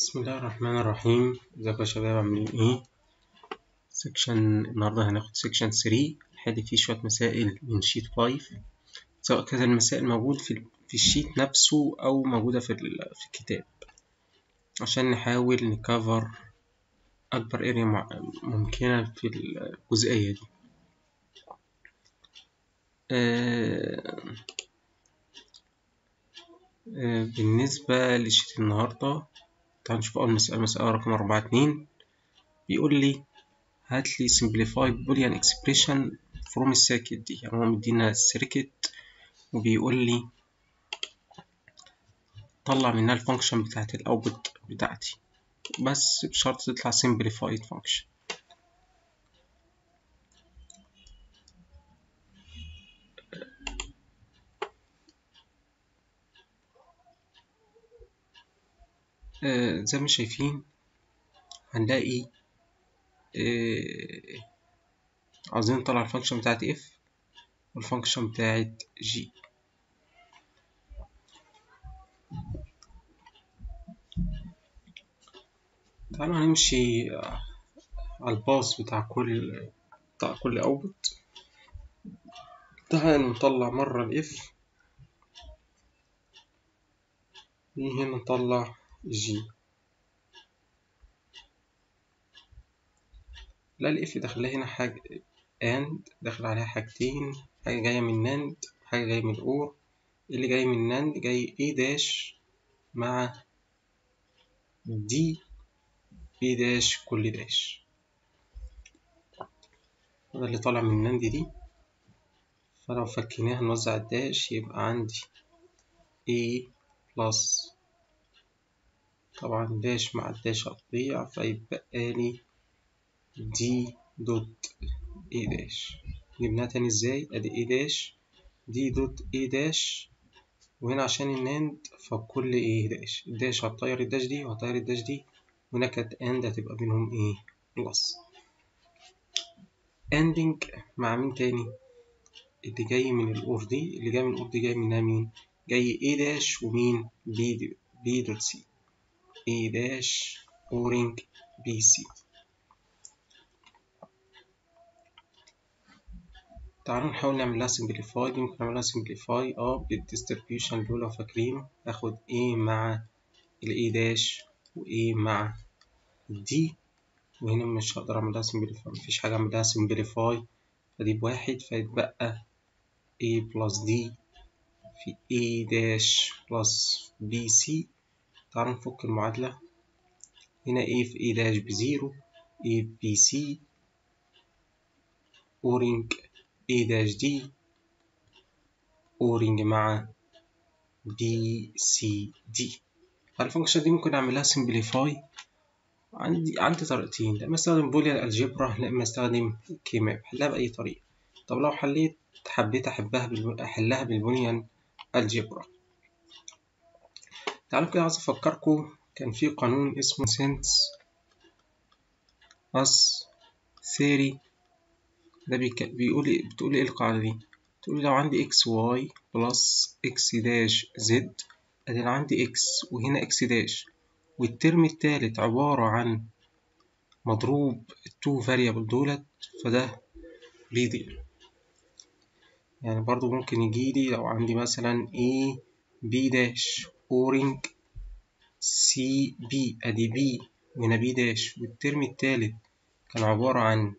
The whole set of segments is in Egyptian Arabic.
بسم الله الرحمن الرحيم ازيكم يا شباب عاملين ايه سيكشن النهارده هناخد سيكشن 3 نحل فيه شويه مسائل من شيت 5 سواء كانت المسائل موجود في في الشيت نفسه او موجوده في ال- في الكتاب عشان نحاول نكفر اكبر اريا ممكنه في الجزئيه دي آه، آه، بالنسبة لشيت النهاردة تعال نشوف أول مسألة مسألة رقم أربعة اتنين بيقول لي هات لي simplified boolean expression from السيركت دي يعني هو مدينا السيركت وبيقول لي طلع منها الفانكشن بتاعت الأوتبوت بتاعتي بس بشرط تطلع simplified function آه زي ما شايفين هنلاقي آه عاوزين نطلع الفانكشن بتاعت f والفانكشن بتاعت g تعالوا هنمشي على الباص بتاع كل بتاع كل اوتبوت تعالى نطلع مرة الاف هنا نطلع جي لا الاف داخل هنا حاجة اند داخل عليها حاجتين حاجة جاية من ناند حاجة جاية من اور اللي جاي من ناند جاي اي داش مع دي اي داش كل داش هذا اللي طالع من ناند دي فلو فكيناها نوزع الداش يبقى عندي A بلس طبعا داش مع الداش هتضيع فيبقى لي دي دوت A داش جبناها تاني ازاي ادي A داش دي دوت A داش وهنا عشان الناند فكل A داش الداش هتطير الداش دي وهتطير الداش دي وهنا كانت اند هتبقى بينهم ايه بلس اندنج مع مين تاني اللي جاي من الأور دي اللي جاي من الأور دي جاي منها مين؟ جاي A داش ومين؟ B دي B دوت C A داش أورنج B C تعالوا نحاول نعمل لها simplify دي ممكن نعملها simplify اه بالdistribution دول لو فاكرين آخد A مع ال A داش و A مع D وهنا مش هقدر أعملها simplify مفيش حاجة أعملها simplify فدي بواحد فيتبقى A plus D في A داش plus BC تعالوا نفك المعادلة هنا A في A داش بزيرو A BC أورنج A داش D أورنج مع BCD فالفانكشن دي ممكن أعملها simplify عندي عندي طريقتين لا إما أستخدم بوليان الجبرا لا إما أستخدم كيماب حلها بأي طريقة طب لو حليت حبيت أحبها بالبو... أحلها بالبوليان الجبرا تعالوا كده عايز أفكركم كان في قانون اسمه سنس أس ثيري ده بيك... بيقول إيه بتقول إيه القاعدة دي بتقول لو عندي إكس واي بلس إكس داش زد أدي أنا عندي إكس وهنا إكس داش والترم التالت عبارة عن مضروب التو فاريبل دولت فده بيضيع يعني برضو ممكن يجيلي لو عندي مثلا A B داش أورنج C B أدي B وهنا B داش والترم التالت كان عبارة عن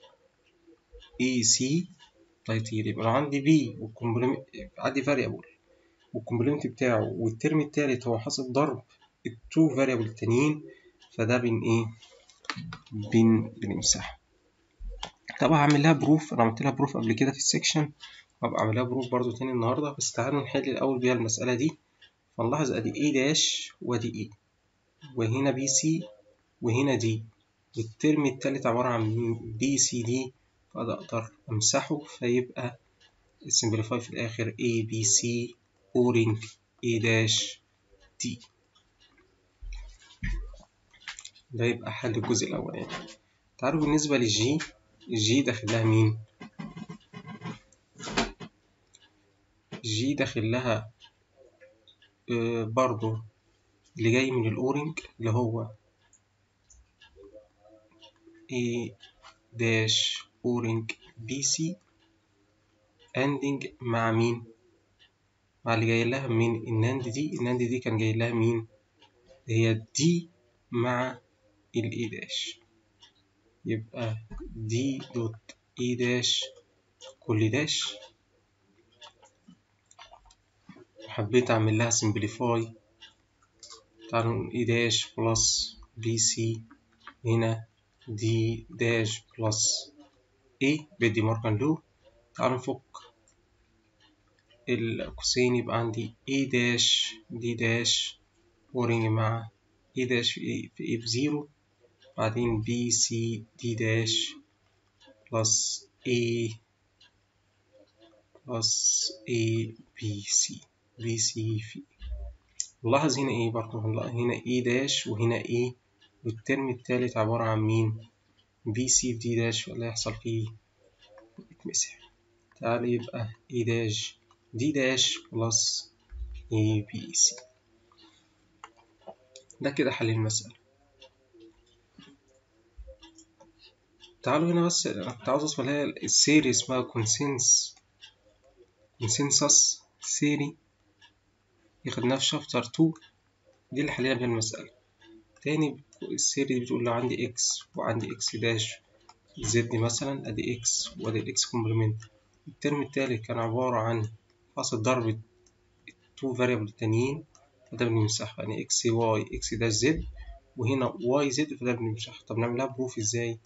A C طيب يبقى لو عندي B والكومبلمنت عندي فاريبل والكومبلمنت بتاعه والترم التالت هو حاصل ضرب التو فاريبل التانيين فده بين ايه بين بنمسحه طبعا هعمل لها بروف انا عملت لها بروف قبل كده في السكشن وهبقى اعمل لها بروف برضو تاني النهارده بس تعالوا نحل الاول بيها المساله دي فنلاحظ ادي اي داش وادي اي وهنا بي سي وهنا دي والترم التالت عباره عن بي سي دي فده اقدر امسحه فيبقى السمبليفاي في الاخر اي بي سي اورنج اي داش دي ده يبقى حل الجزء الأولاني يعني. تعالوا بالنسبة للجي الجي داخل لها مين؟ جي داخل لها آه برضو اللي جاي من الأورنج اللي هو A داش أورنج بي سي اندنج مع مين؟ مع اللي جاي لها من الناند دي الناند دي كان جاي لها مين؟ هي دي مع الاي داش يبقى دي دوت اي داش كل داش حبيت اعمل لها سمبليفاي تعالوا نقول اي داش بلس بي سي هنا دي داش بلس اي بدي ماركن لو تعالوا نفك القوسين يبقى عندي اي داش دي داش اورنج مع اي داش في اي في اي بزيرو بعدين بي سي دي داش بلس اي بلس اي بي سي بي سي في نلاحظ هنا ايه برضه هنلاحظ هنا اي داش وهنا ايه والترم التالت عبارة عن مين بي سي في دي داش ولا يحصل فيه يتمسح تعالى يبقى اي داش دي داش بلس اي بي سي ده كده حل المسألة تعالوا هنا بس أنا كنت عاوز أوصل لها السيري اسمها كونسنس كونسنسس سيري ياخدناها في شابتر 2 دي اللي حلينا بيها المسألة تاني السيري دي بتقول لو عندي إكس وعندي إكس داش زد مثلا أدي إكس وأدي الإكس كومبلمنت الترم التالت كان عبارة عن حاصل ضرب التو فاريبل التانيين فده بنمسحها يعني إكس واي إكس داش زد وهنا واي زد فده بنمسحها طب نعملها بروف إزاي؟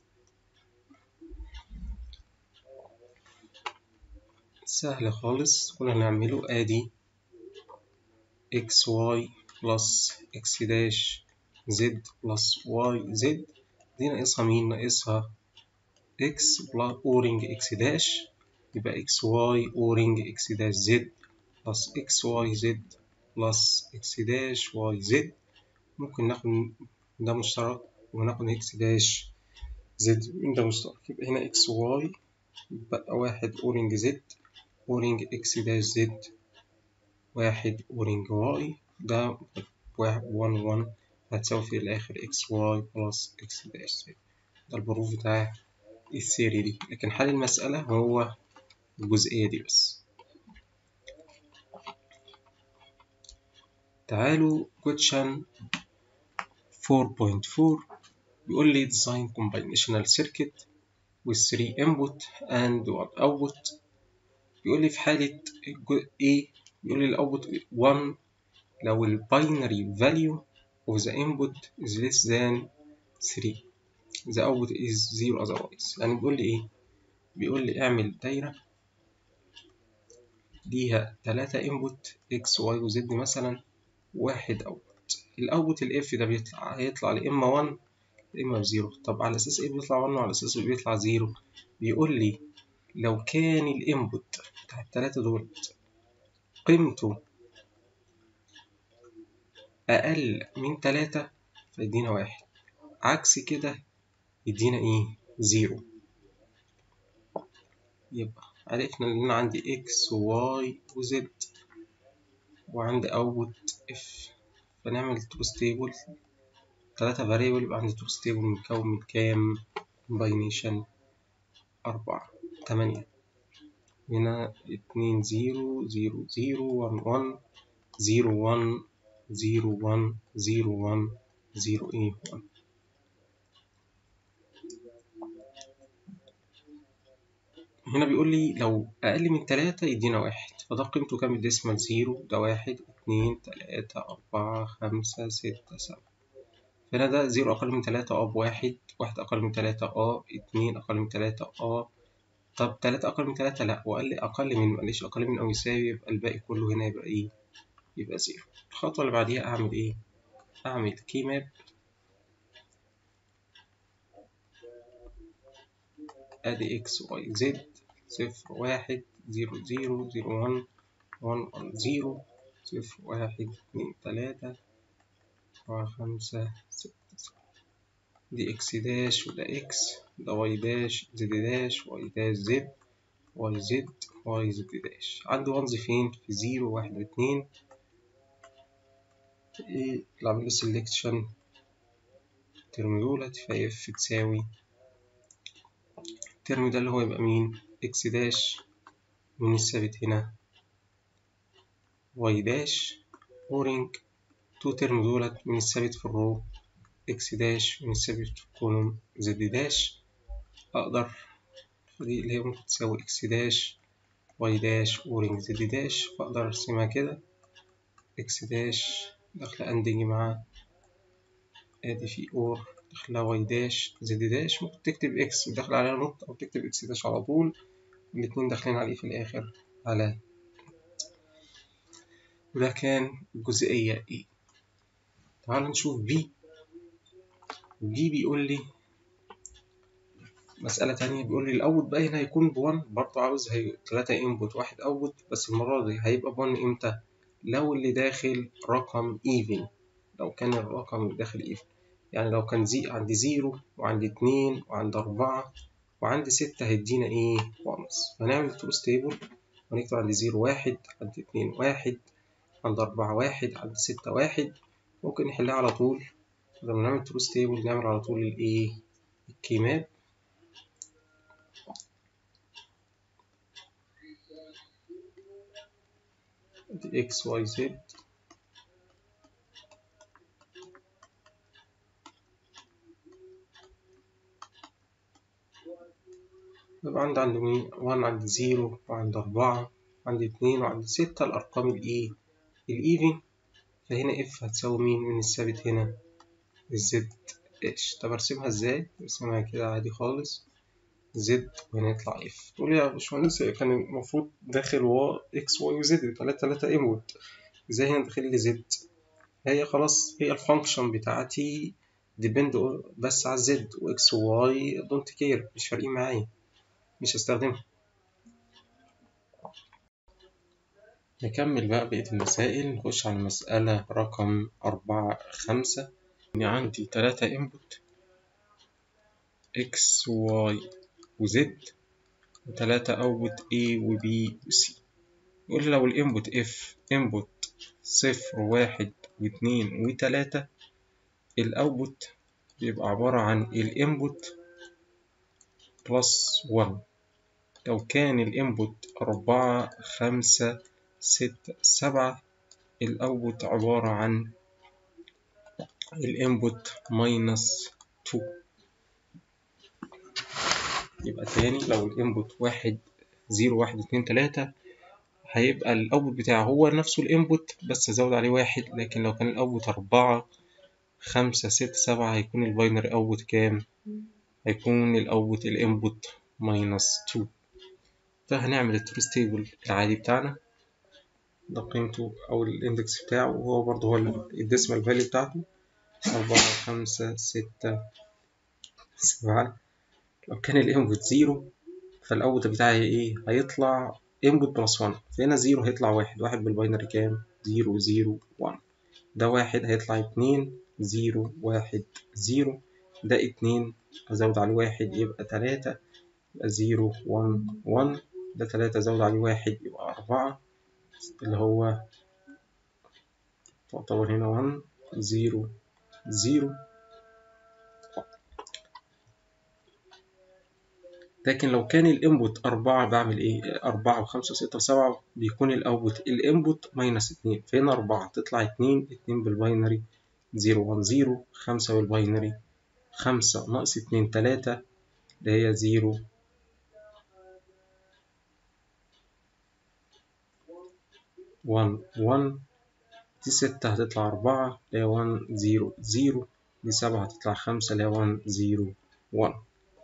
سهل خالص كل اللي هنعمله ادي اكس واي بلس اكس داش زد بلس واي زد دي ناقصها مين ناقصها اكس بلس اورنج اكس داش يبقى اكس واي اورنج اكس داش زد بلس اكس واي زد بلس اكس داش واي زد ممكن ناخد ده مشترك وناخد اكس داش زد من ده مشترك يبقى هنا اكس واي يبقى واحد اورنج زد اورنج اكس داش زد واحد اورنج واي ده واحد ون ون هتساوي في الآخر اكس واي بلس اكس داش زد ده البروف بتاع السيري دي لكن حل المسألة هو الجزئية دي بس تعالوا question 4.4 بيقول لي design combinational circuit with 3 input and 1 output بيقول لي في حالة A بيقول لي الاوتبوت 1 لو ال binary value of the input is less than 3 the output is 0 otherwise يعني بيقول لي ايه بيقول لي اعمل دايرة ليها 3 input x y و z مثلا واحد output الاوتبوت الاف ده بيطلع هيطلع يا اما 1 يا اما بزيرو طب على اساس ايه بيطلع 1 وعلى اساس ايه بيطلع 0 بيقول لي لو كان الانبوت بتاع التلاتة دول قيمته أقل من تلاتة فيدينا واحد عكس كده يدينا إيه زيرو يبقى عرفنا إن أنا عندي إكس وواي وزد وعندي أوت إف فنعمل تروس تيبل تلاتة فاريبل يبقى عندي تروس تيبل مكون من كام كومباينيشن أربعة تمانية هنا اتنين زيرو زيرو زيرو ون ون زيرو ون زيرو ون زيرو ون زيرو ايه ون هنا بيقول لي لو أقل من تلاتة يدينا واحد فده قيمته كام الديسمال زيرو ده واحد اتنين تلاتة أربعة خمسة ستة سبعة هنا ده زيرو أقل من تلاتة أه بواحد واحد أقل من تلاتة أه اتنين أقل من تلاتة أه طب تلاتة أقل من تلاتة لأ وقال لي أقل من معلش أقل من أو يساوي يبقى الباقي كله هنا يبقى إيه؟ يبقى زيرو الخطوة اللي بعديها أعمل إيه؟ أعمل كي ماب أدي إكس واي زد صفر واحد زيرو زيرو زيرو ون ون ون زيرو صفر واحد اتنين تلاتة أربعة خمسة ستة سبعة دي إكس داش وده إكس ده واي داش زد داش واي داش زد واي زد واي زد داش عندي ونز فين في زيرو واحد واتنين ايه اللي عامل له سيلكشن الترم دولت فا اف تساوي الترم ده اللي هو يبقى مين اكس داش من الثابت هنا واي داش اورنج تو ترم دولت من الثابت في الرو اكس داش من الثابت في الكولوم زد داش اقدر دي اللي هي ممكن تساوي اكس داش واي داش اورنج زد داش فاقدر ارسمها كده اكس داش داخلة اندنج مع ادي في اور داخلة واي داش زد داش ممكن تكتب اكس وداخل عليها نقطة او تكتب اكس داش على طول الاتنين داخلين عليه في الاخر على وده كان الجزئية ايه تعالوا نشوف بي بي بيقول لي مسألة تانية بيقول لي الأوت بقى هنا هيكون بوان برضه عاوز هي تلاتة انبوت واحد أوت بس المرة دي هيبقى بوان امتى؟ لو اللي داخل رقم ايفن لو كان الرقم اللي داخل ايفن يعني لو كان زي عندي زيرو وعندي اتنين وعندي أربعة وعندي ستة هيدينا ايه؟ وانس فنعمل تروس تيبل ونكتب عندي زيرو واحد عندي اتنين واحد عندي أربعة واحد عندي ستة واحد ممكن نحلها على طول لما نعمل تروس تيبل نعمل على طول الايه؟ الكيماب اكس واي زد يبقى عندي عندي مين؟ وان عندي زيرو وعندي أربعة وعندي اتنين وعندي ستة الأرقام الإيه؟ الإيفن فهنا إف هتساوي مين من الثابت هنا؟ الزد إيش طب أرسمها إزاي؟ أرسمها كده عادي خالص زد وهنا يطلع اف تقول لي يا باشمهندس كان المفروض داخل و اكس واي وزد تلاتة تلاتة انبوت ازاي هنا داخل لي زد هي خلاص هي الفانكشن بتاعتي ديبند بس على الزد واكس وواي دونت كير مش فارقين معايا مش هستخدمها نكمل بقى بقية المسائل نخش على المسألة رقم أربعة خمسة إن عندي تلاتة انبوت اكس واي وزد وتلاتة اوتبوت A و B و C يقول لو الانبوت F انبوت صفر وواحد واتنين وتلاتة الاوتبوت بيبقى عبارة عن الانبوت بلس 1 لو كان الانبوت أربعة خمسة ستة سبعة الاوتبوت عبارة عن الانبوت ماينس 2 يبقى تاني لو الانبوت واحد زيرو واحد اتنين تلاتة هيبقى الاوتبوت بتاعه هو نفسه الانبوت بس ازود عليه واحد لكن لو كان الاوتبوت أربعة خمسة ستة سبعة هيكون الباينري اوتبوت كام؟ هيكون الاوتبوت الانبوت ماينس تو فهنعمل التروس تيبل العادي بتاعنا ده قيمته او الاندكس بتاعه وهو برضه هو الديسمال فاليو بتاعته أربعة خمسة ستة سبعة لو كان الانبوت زيرو فالاوتبوت بتاعي ايه هيطلع انبوت بلس 1 فهنا زيرو هيطلع واحد واحد بالباينري كام زيرو زيرو 1 ده واحد هيطلع اتنين زيرو واحد زيرو ده اتنين ازود عليه واحد يبقى تلاتة يبقى زيرو 1 1 ده تلاتة ازود عليه واحد يبقى أربعة اللي هو تعتبر هنا 1 زيرو زيرو لكن لو كان الانبوت أربعة بعمل إيه؟ أربعة وخمسة وستة وسبعة بيكون الأوتبوت الانبوت ماينس اتنين فهنا أربعة تطلع اتنين اتنين بالباينري زيرو وان زيرو خمسة بالباينري خمسة ناقص اتنين تلاتة اللي هي زيرو وان وان دي ستة هتطلع أربعة اللي هي وان زيرو زيرو دي سبعة هتطلع خمسة اللي هي وان زيرو وان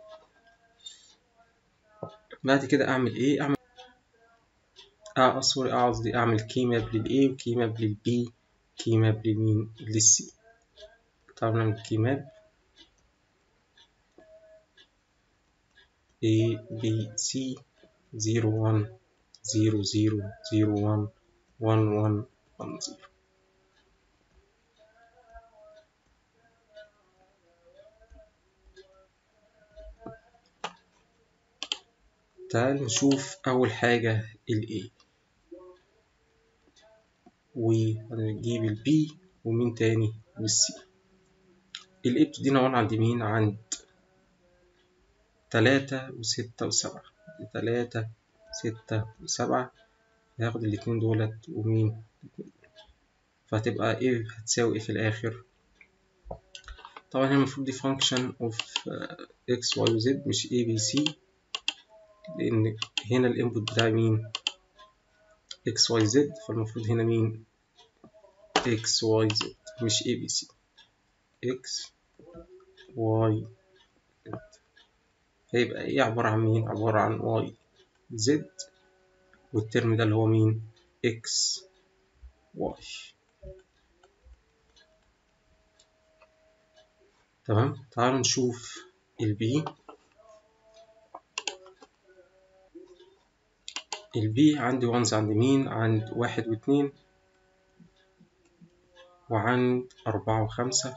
بعد كده اعمل ايه اعمل اه سوري قصدي اعمل كي ماب للاي وكي ماب للبي كي ماب للمين للسي طبعا نعمل كي ماب A B C 0 1 0 0 0 1 1 1 1 0 تعال نشوف أول حاجة ال A ونجيب ال B ومين تاني والسي الاي بتدينا 1 عند مين عند تلاتة وستة وسبعة تلاتة ستة وسبعة هاخد الاتنين دولت ومين فهتبقى ايه هتساوي ايه في الاخر طبعا هي المفروض دي function of x y و z مش a b c لان هنا الانبوت بتاعي مين x y z فالمفروض هنا مين x y z مش a b c x y z هيبقى ايه عبارة عن مين عبارة عن y z والترم ده اللي هو مين x y تمام تعالوا نشوف البي البي عندي وانز عند مين عند واحد واتنين وعند أربعة وخمسة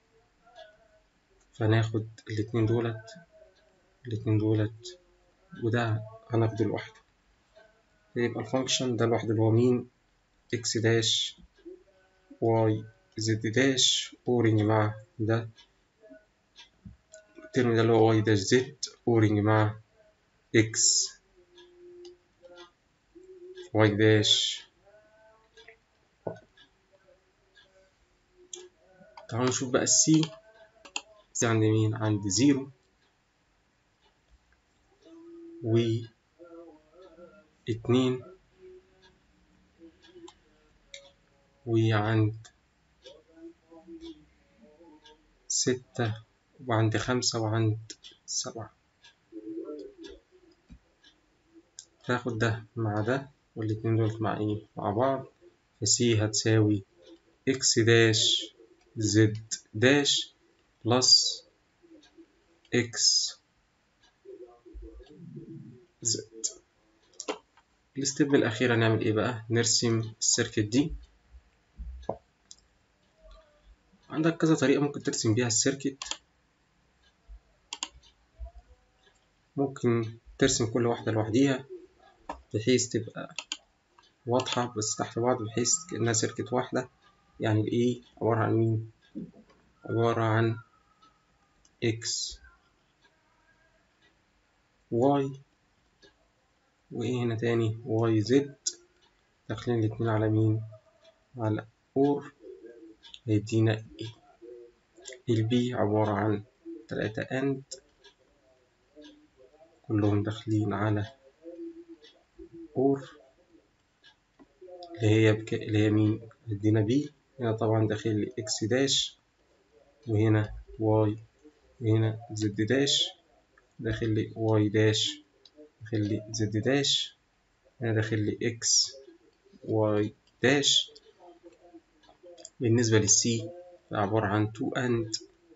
فناخد الاتنين دولت الاتنين دولت وده هناخده لوحده يبقى الفانكشن ده لوحده اللي هو مين اكس داش واي زد داش اورنج مع ده الترم ده اللي هو واي داش زد اورنج مع اكس واي داش تعالوا نشوف بقى السي السي عند مين عند زيرو و اتنين وعند ستة وعند خمسة وعند سبعة تاخد ده مع ده والاتنين دول مع ايه مع بعض فسي هتساوي اكس داش زد داش بلس اكس زد الستيب الأخيرة نعمل ايه بقى نرسم السيركت دي عندك كذا طريقة ممكن ترسم بيها السيركت ممكن ترسم كل واحدة لوحديها بحيث تبقى واضحة بس تحت بعض بحيث كأنها سيركت واحدة يعني الإيه عبارة عن مين؟ عبارة عن X Y وإيه هنا تاني Y Z داخلين الاتنين على مين؟ على أور هيدينا إيه؟ البي عبارة عن تلاتة أند كلهم داخلين على أور اللي هي بك... اللي هي مين؟ هيدينا بي هنا طبعا داخل لي إكس داش وهنا واي وهنا زد داش داخل لي واي داش داخل لي زد داش هنا داخل لي إكس واي داش بالنسبة للسي عبارة عن تو أند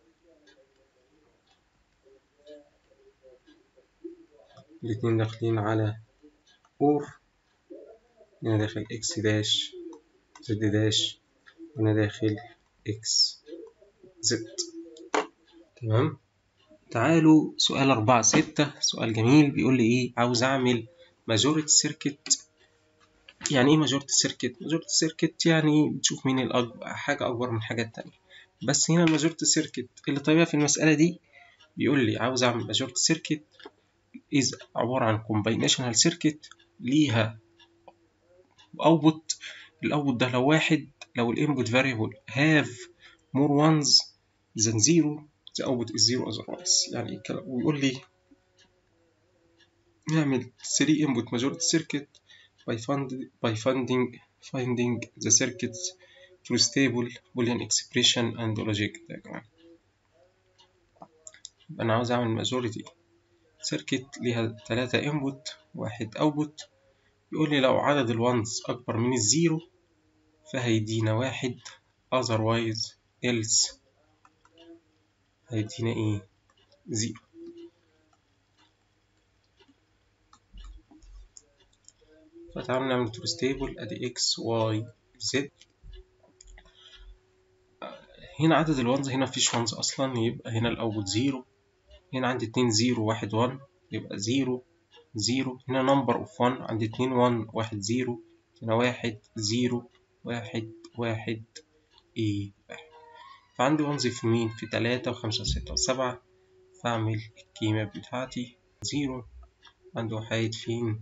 الاتنين داخلين على أور هنا داخل إكس داش زد داش هنا داخل إكس زد تمام تعالوا سؤال أربعة ستة سؤال جميل بيقول لي إيه عاوز أعمل ماجوريتي سيركت يعني إيه ماجوريتي سيركت؟ ماجوريتي سيركت يعني بتشوف مين الأكبر حاجة أكبر من حاجة تانية بس هنا الماجوريتي سيركت اللي طيبها في المسألة دي بيقول لي عاوز أعمل ماجوريتي سيركت إذا عبارة عن combinational سيركت ليها اوتبوت الاوتبوت ده لو واحد لو الانبوت variable have more ones than zero the output is zero otherwise يعني الكلام ويقول لي نعمل 3 input majority circuit by, fund, by finding finding the circuits through stable boolean expression and logic diagram أنا عاوز أعمل majority circuit ليها تلاتة input واحد output يقول لي لو عدد الوانز أكبر من الزيرو فهيدينا واحد otherwise else هيدينا إيه زيرو فتعالوا نعمل تور ستيبل أدي إكس واي زد هنا عدد الوانز هنا مفيش وانز أصلا يبقى هنا الأوتبوت زيرو هنا عندي اتنين زيرو واحد وان يبقى زيرو زيرو هنا نمبر اوف 1 عندي اتنين 1 واحد زيرو هنا واحد زيرو واحد واحد ايه واحد فعندي ونز في مين في تلاتة وخمسة وستة وسبعة فأعمل القيمة بتاعتي زيرو عندي وحيد فين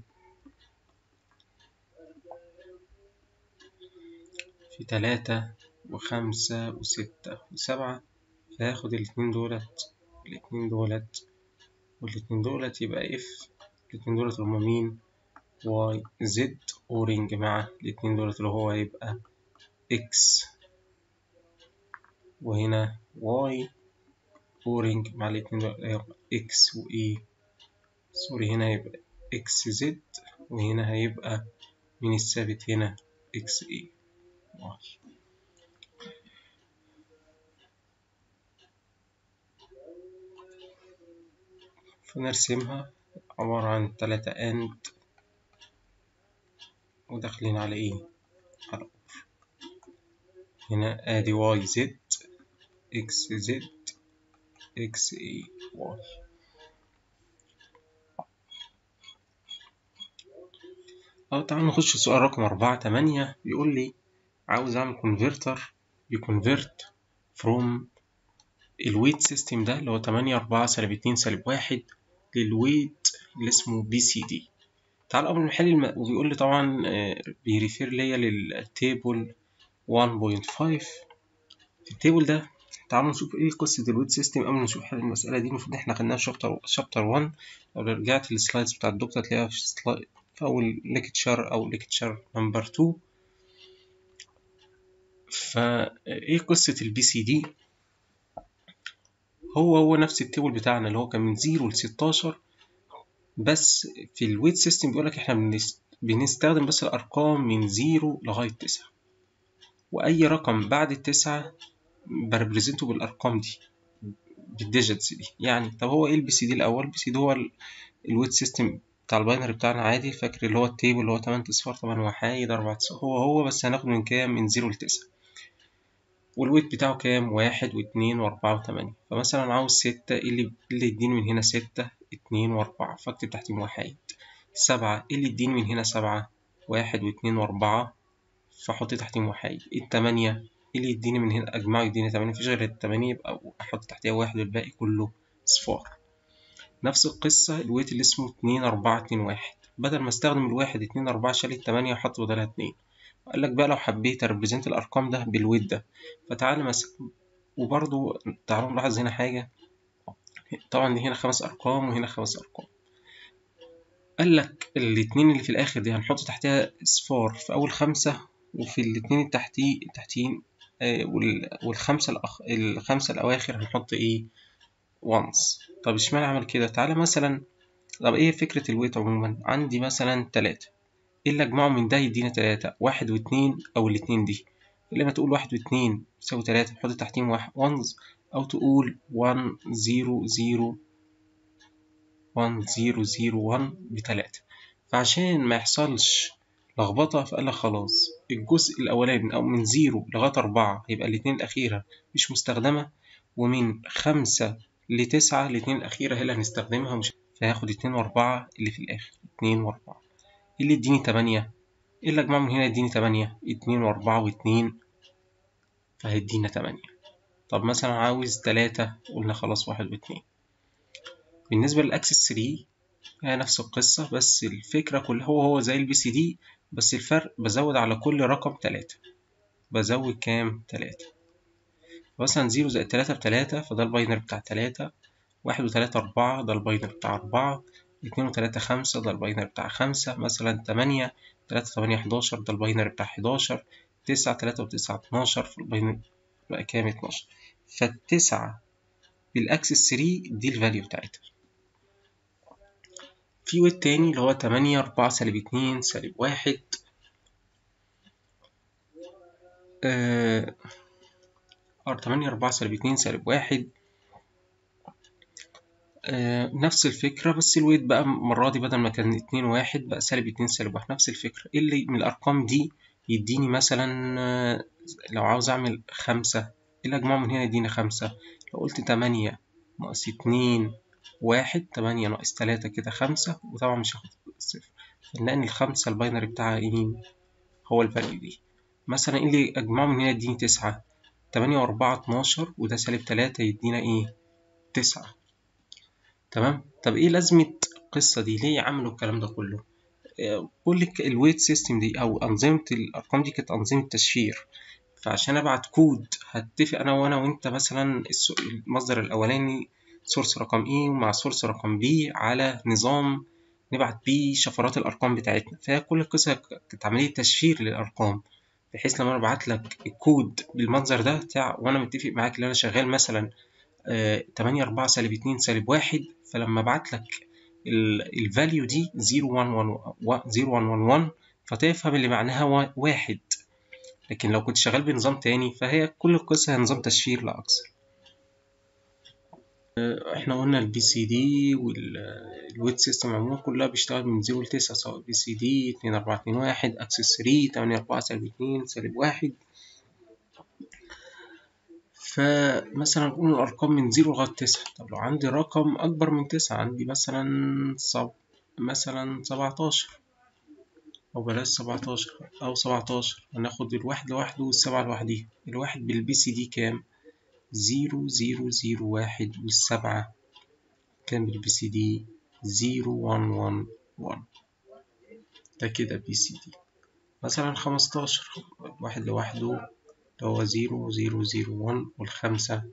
في تلاتة وخمسة وستة وسبعة فهاخد الاتنين دولت الاتنين دولت والاتنين دولت يبقى اف الاتنين دولت هما مين واي زد اورنج مع الاتنين دولت اللي هو هيبقى اكس وهنا واي اورنج مع الاتنين دول هيبقى اكس واي سوري هنا هيبقى اكس زد وهنا هيبقى من الثابت هنا اكس اي واي فنرسمها عبارة عن تلاتة اند وداخلين على ايه على اور هنا ادي واي زد اكس زد اكس اي واي أو تعالوا نخش سؤال رقم أربعة تمانية بيقول لي عاوز أعمل كونفرتر بيكونفرت فروم الويت سيستم ده اللي هو تمانية أربعة سالب اتنين سالب واحد للويت اللي اسمه بي سي دي تعال قبل ما نحل الم... وبيقول لي طبعا بيريفير ليا للتيبل 1.5 في التيبل ده تعالوا نشوف ايه قصة الويت سيستم قبل ما نشوف حل المسألة دي المفروض احنا خدناها في شابتر شابتر 1 لو رجعت للسلايدز بتاع الدكتور هتلاقيها في سلايد في أول ليكتشر أو ليكتشر نمبر 2 فايه قصة البي سي دي هو هو نفس التيبل بتاعنا اللي هو كان من 0 ل 16 بس في الويت سيستم بيقولك احنا بنستخدم بس الأرقام من 0 لغاية 9 وأي رقم بعد التسعة بريبريزنته بالأرقام دي بالديجيتس دي يعني طب هو ايه البي سي دي الأول البي سي دي هو الويت سيستم بتاع الباينري بتاعنا عادي فاكر اللي هو التيبل اللي هو 8 اصفار 8 وحايد 4 هو هو بس هناخد من كام من 0 ل 9 والويت بتاعه كام واحد واتنين وأربعة وتمانية فمثلا عاوز ستة اللي اللي يديني من هنا ستة اتنين وأربعة فاكتب تحتيهم وحيد سبعة اللي يديني من هنا سبعة واحد واتنين وأربعة فأحط تحتيهم وحيد التمانية اللي يديني من هنا أجمعه يديني تمانية مفيش غير التمانية يبقى أحط تحتيها واحد والباقي كله صفار نفس القصة الويت اللي اسمه اتنين أربعة اتنين واحد بدل ما استخدم الواحد اتنين أربعة شال التمانية وحط بدلها اتنين قال لك بقى لو حبيت اريبريزنت الارقام ده بالويت ده فتعالى مثلا وبرضو تعالوا نلاحظ هنا حاجة طبعا دي هنا خمس ارقام وهنا خمس ارقام قال لك الاتنين اللي في الاخر دي هنحط تحتها اصفار في اول خمسة وفي الاتنين التحتي التحتيين آه والخمسة الأخ... الخمسة الاواخر هنحط ايه وانس طب اشمعنى عمل كده تعالى مثلا طب ايه فكرة الويت عموما عندي مثلا تلاتة ايه اللي اجمعه من ده يدينا تلاتة واحد واتنين او الاتنين دي لما تقول واحد واتنين يساوي تلاتة تحط تحتيهم واحد وانز او تقول وان زيرو زيرو وان زيرو زيرو وان بتلاتة فعشان ما يحصلش لخبطة فقال لك خلاص الجزء الأولاني أو من زيرو لغاية أربعة يبقى الاتنين الأخيرة مش مستخدمة ومن خمسة لتسعة الاتنين الأخيرة هي اللي هنستخدمها مش فهاخد اتنين وأربعة اللي في الآخر اتنين وأربعة اللي يديني تمانية ايه اللي اجمعه من هنا يديني تمانية اتنين واربعة واتنين فهيدينا تمانية طب مثلا عاوز تلاتة قلنا خلاص واحد واتنين بالنسبة للأكسس 3 هي نفس القصة بس الفكرة كلها هو هو زي البي سي دي بس الفرق بزود على كل رقم تلاتة بزود كام تلاتة مثلا زيرو زائد تلاتة بتلاتة فده الباينر بتاع تلاتة واحد وتلاتة أربعة ده الباينر بتاع أربعة اتنين وتلاتة خمسة ده الباينر بتاع خمسة مثلا تمانية تلاتة تمانية حداشر ده الباينر بتاع حداشر تسعة تلاتة وتسعة اتناشر في الباينر بقى كام اتناشر فالتسعة بالأكسس 3 دي الفاليو بتاعتها في ويت تاني اللي هو تمانية أربعة سالب اتنين سالب واحد آه تمانية أربعة سالب اتنين سالب واحد آه نفس الفكرة بس الويت بقى المرة دي بدل ما كان اتنين واحد بقى سالب اتنين سالب واحد نفس الفكرة اللي من الأرقام دي يديني مثلا آه لو عاوز أعمل خمسة اللي أجمعه من هنا يديني خمسة لو قلت تمانية ناقص اتنين واحد تمانية ناقص تلاتة كده خمسة وطبعا مش هاخد صفر فنلاقي الخمسة الباينري بتاعها ايه هو الفاليو دي مثلا اللي أجمعه من هنا يديني تسعة تمانية وأربعة اتناشر وده سالب تلاتة يدينا إيه؟ تسعة تمام؟ طب إيه لازمة القصة دي؟ ليه عملوا الكلام ده كله؟ بقول لك الويت سيستم دي أو أنظمة الأرقام دي كانت أنظمة تشفير فعشان أبعت كود هتفق أنا وأنا وأنت مثلا المصدر الأولاني سورس رقم إيه مع سورس رقم بي على نظام نبعت بيه شفرات الأرقام بتاعتنا فهي كل القصة كانت عملية تشفير للأرقام بحيث لما أنا أبعت لك الكود بالمنظر ده بتاع وأنا متفق معاك إن أنا شغال مثلا تمانية أربعة سالب اتنين سالب واحد فلما أبعت لك الفاليو دي زيرو وان وان زيرو وان وان وان فتفهم اللي معناها واحد لكن لو كنت شغال بنظام تاني فهي كل القصة هي نظام تشفير لا أكثر احنا قلنا البي سي دي والويت سيستم عموما كلها بيشتغل من زيرو لتسعة سواء بي سي دي اتنين أربعة اتنين واحد أكسس ثري تمانية أربعة سالب اتنين سالب واحد فمثلا نقول الأرقام من زيرو لغاية تسعة طب لو عندي رقم أكبر من تسعة عندي مثلا صب مثلا سبعتاشر أو بلاش سبعتاشر أو سبعتاشر هناخد الواحد لوحده والسبعة لوحديها الواحد بالبي سي دي كام؟ زيرو زيرو زيرو واحد والسبعة كام بالبي سي دي؟ زيرو وان وان وان ده كده بي سي دي مثلا خمستاشر واحد لوحده هو زيرو زيرو زيرو وان والخمسة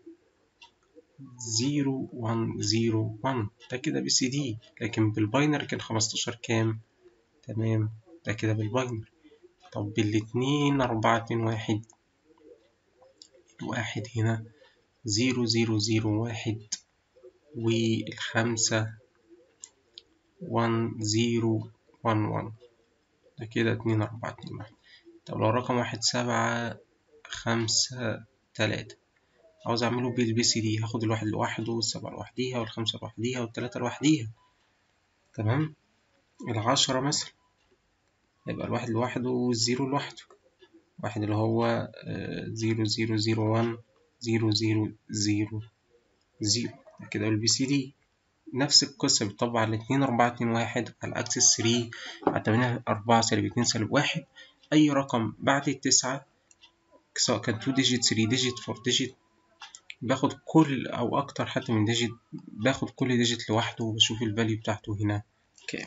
زيرو وان زيرو وان ده كده بي سي دي لكن بالباينر كان خمستاشر كام تمام ده كده بالباينر طب بالاتنين أربعة اتنين واحد الواحد هنا زيرو زيرو زيرو واحد والخمسة وان زيرو وان وان ده كده اتنين أربعة اتنين واحد طب لو رقم واحد سبعة خمسة تلاتة عاوز أعمله بالبي سي دي هاخد الواحد لوحده والسبعة لوحديها والخمسة لوحديها والتلاتة لوحديها تمام العشرة مثلا يبقى الواحد لوحده والزيرو لوحده واحد اللي هو زيرو زيرو زيرو وان زيرو زيرو زيرو زيرو كده البي سي دي نفس القصة بتطبق على اتنين أربعة اتنين واحد على الأكسس ثري على تمانية أربعة سالب اتنين سالب واحد أي رقم بعد التسعة سواء كان 2 ديجيت 3 ديجيت 4 ديجيت باخد كل أو أكتر حتى من ديجيت باخد كل ديجيت لوحده وبشوف الفاليو بتاعته هنا كام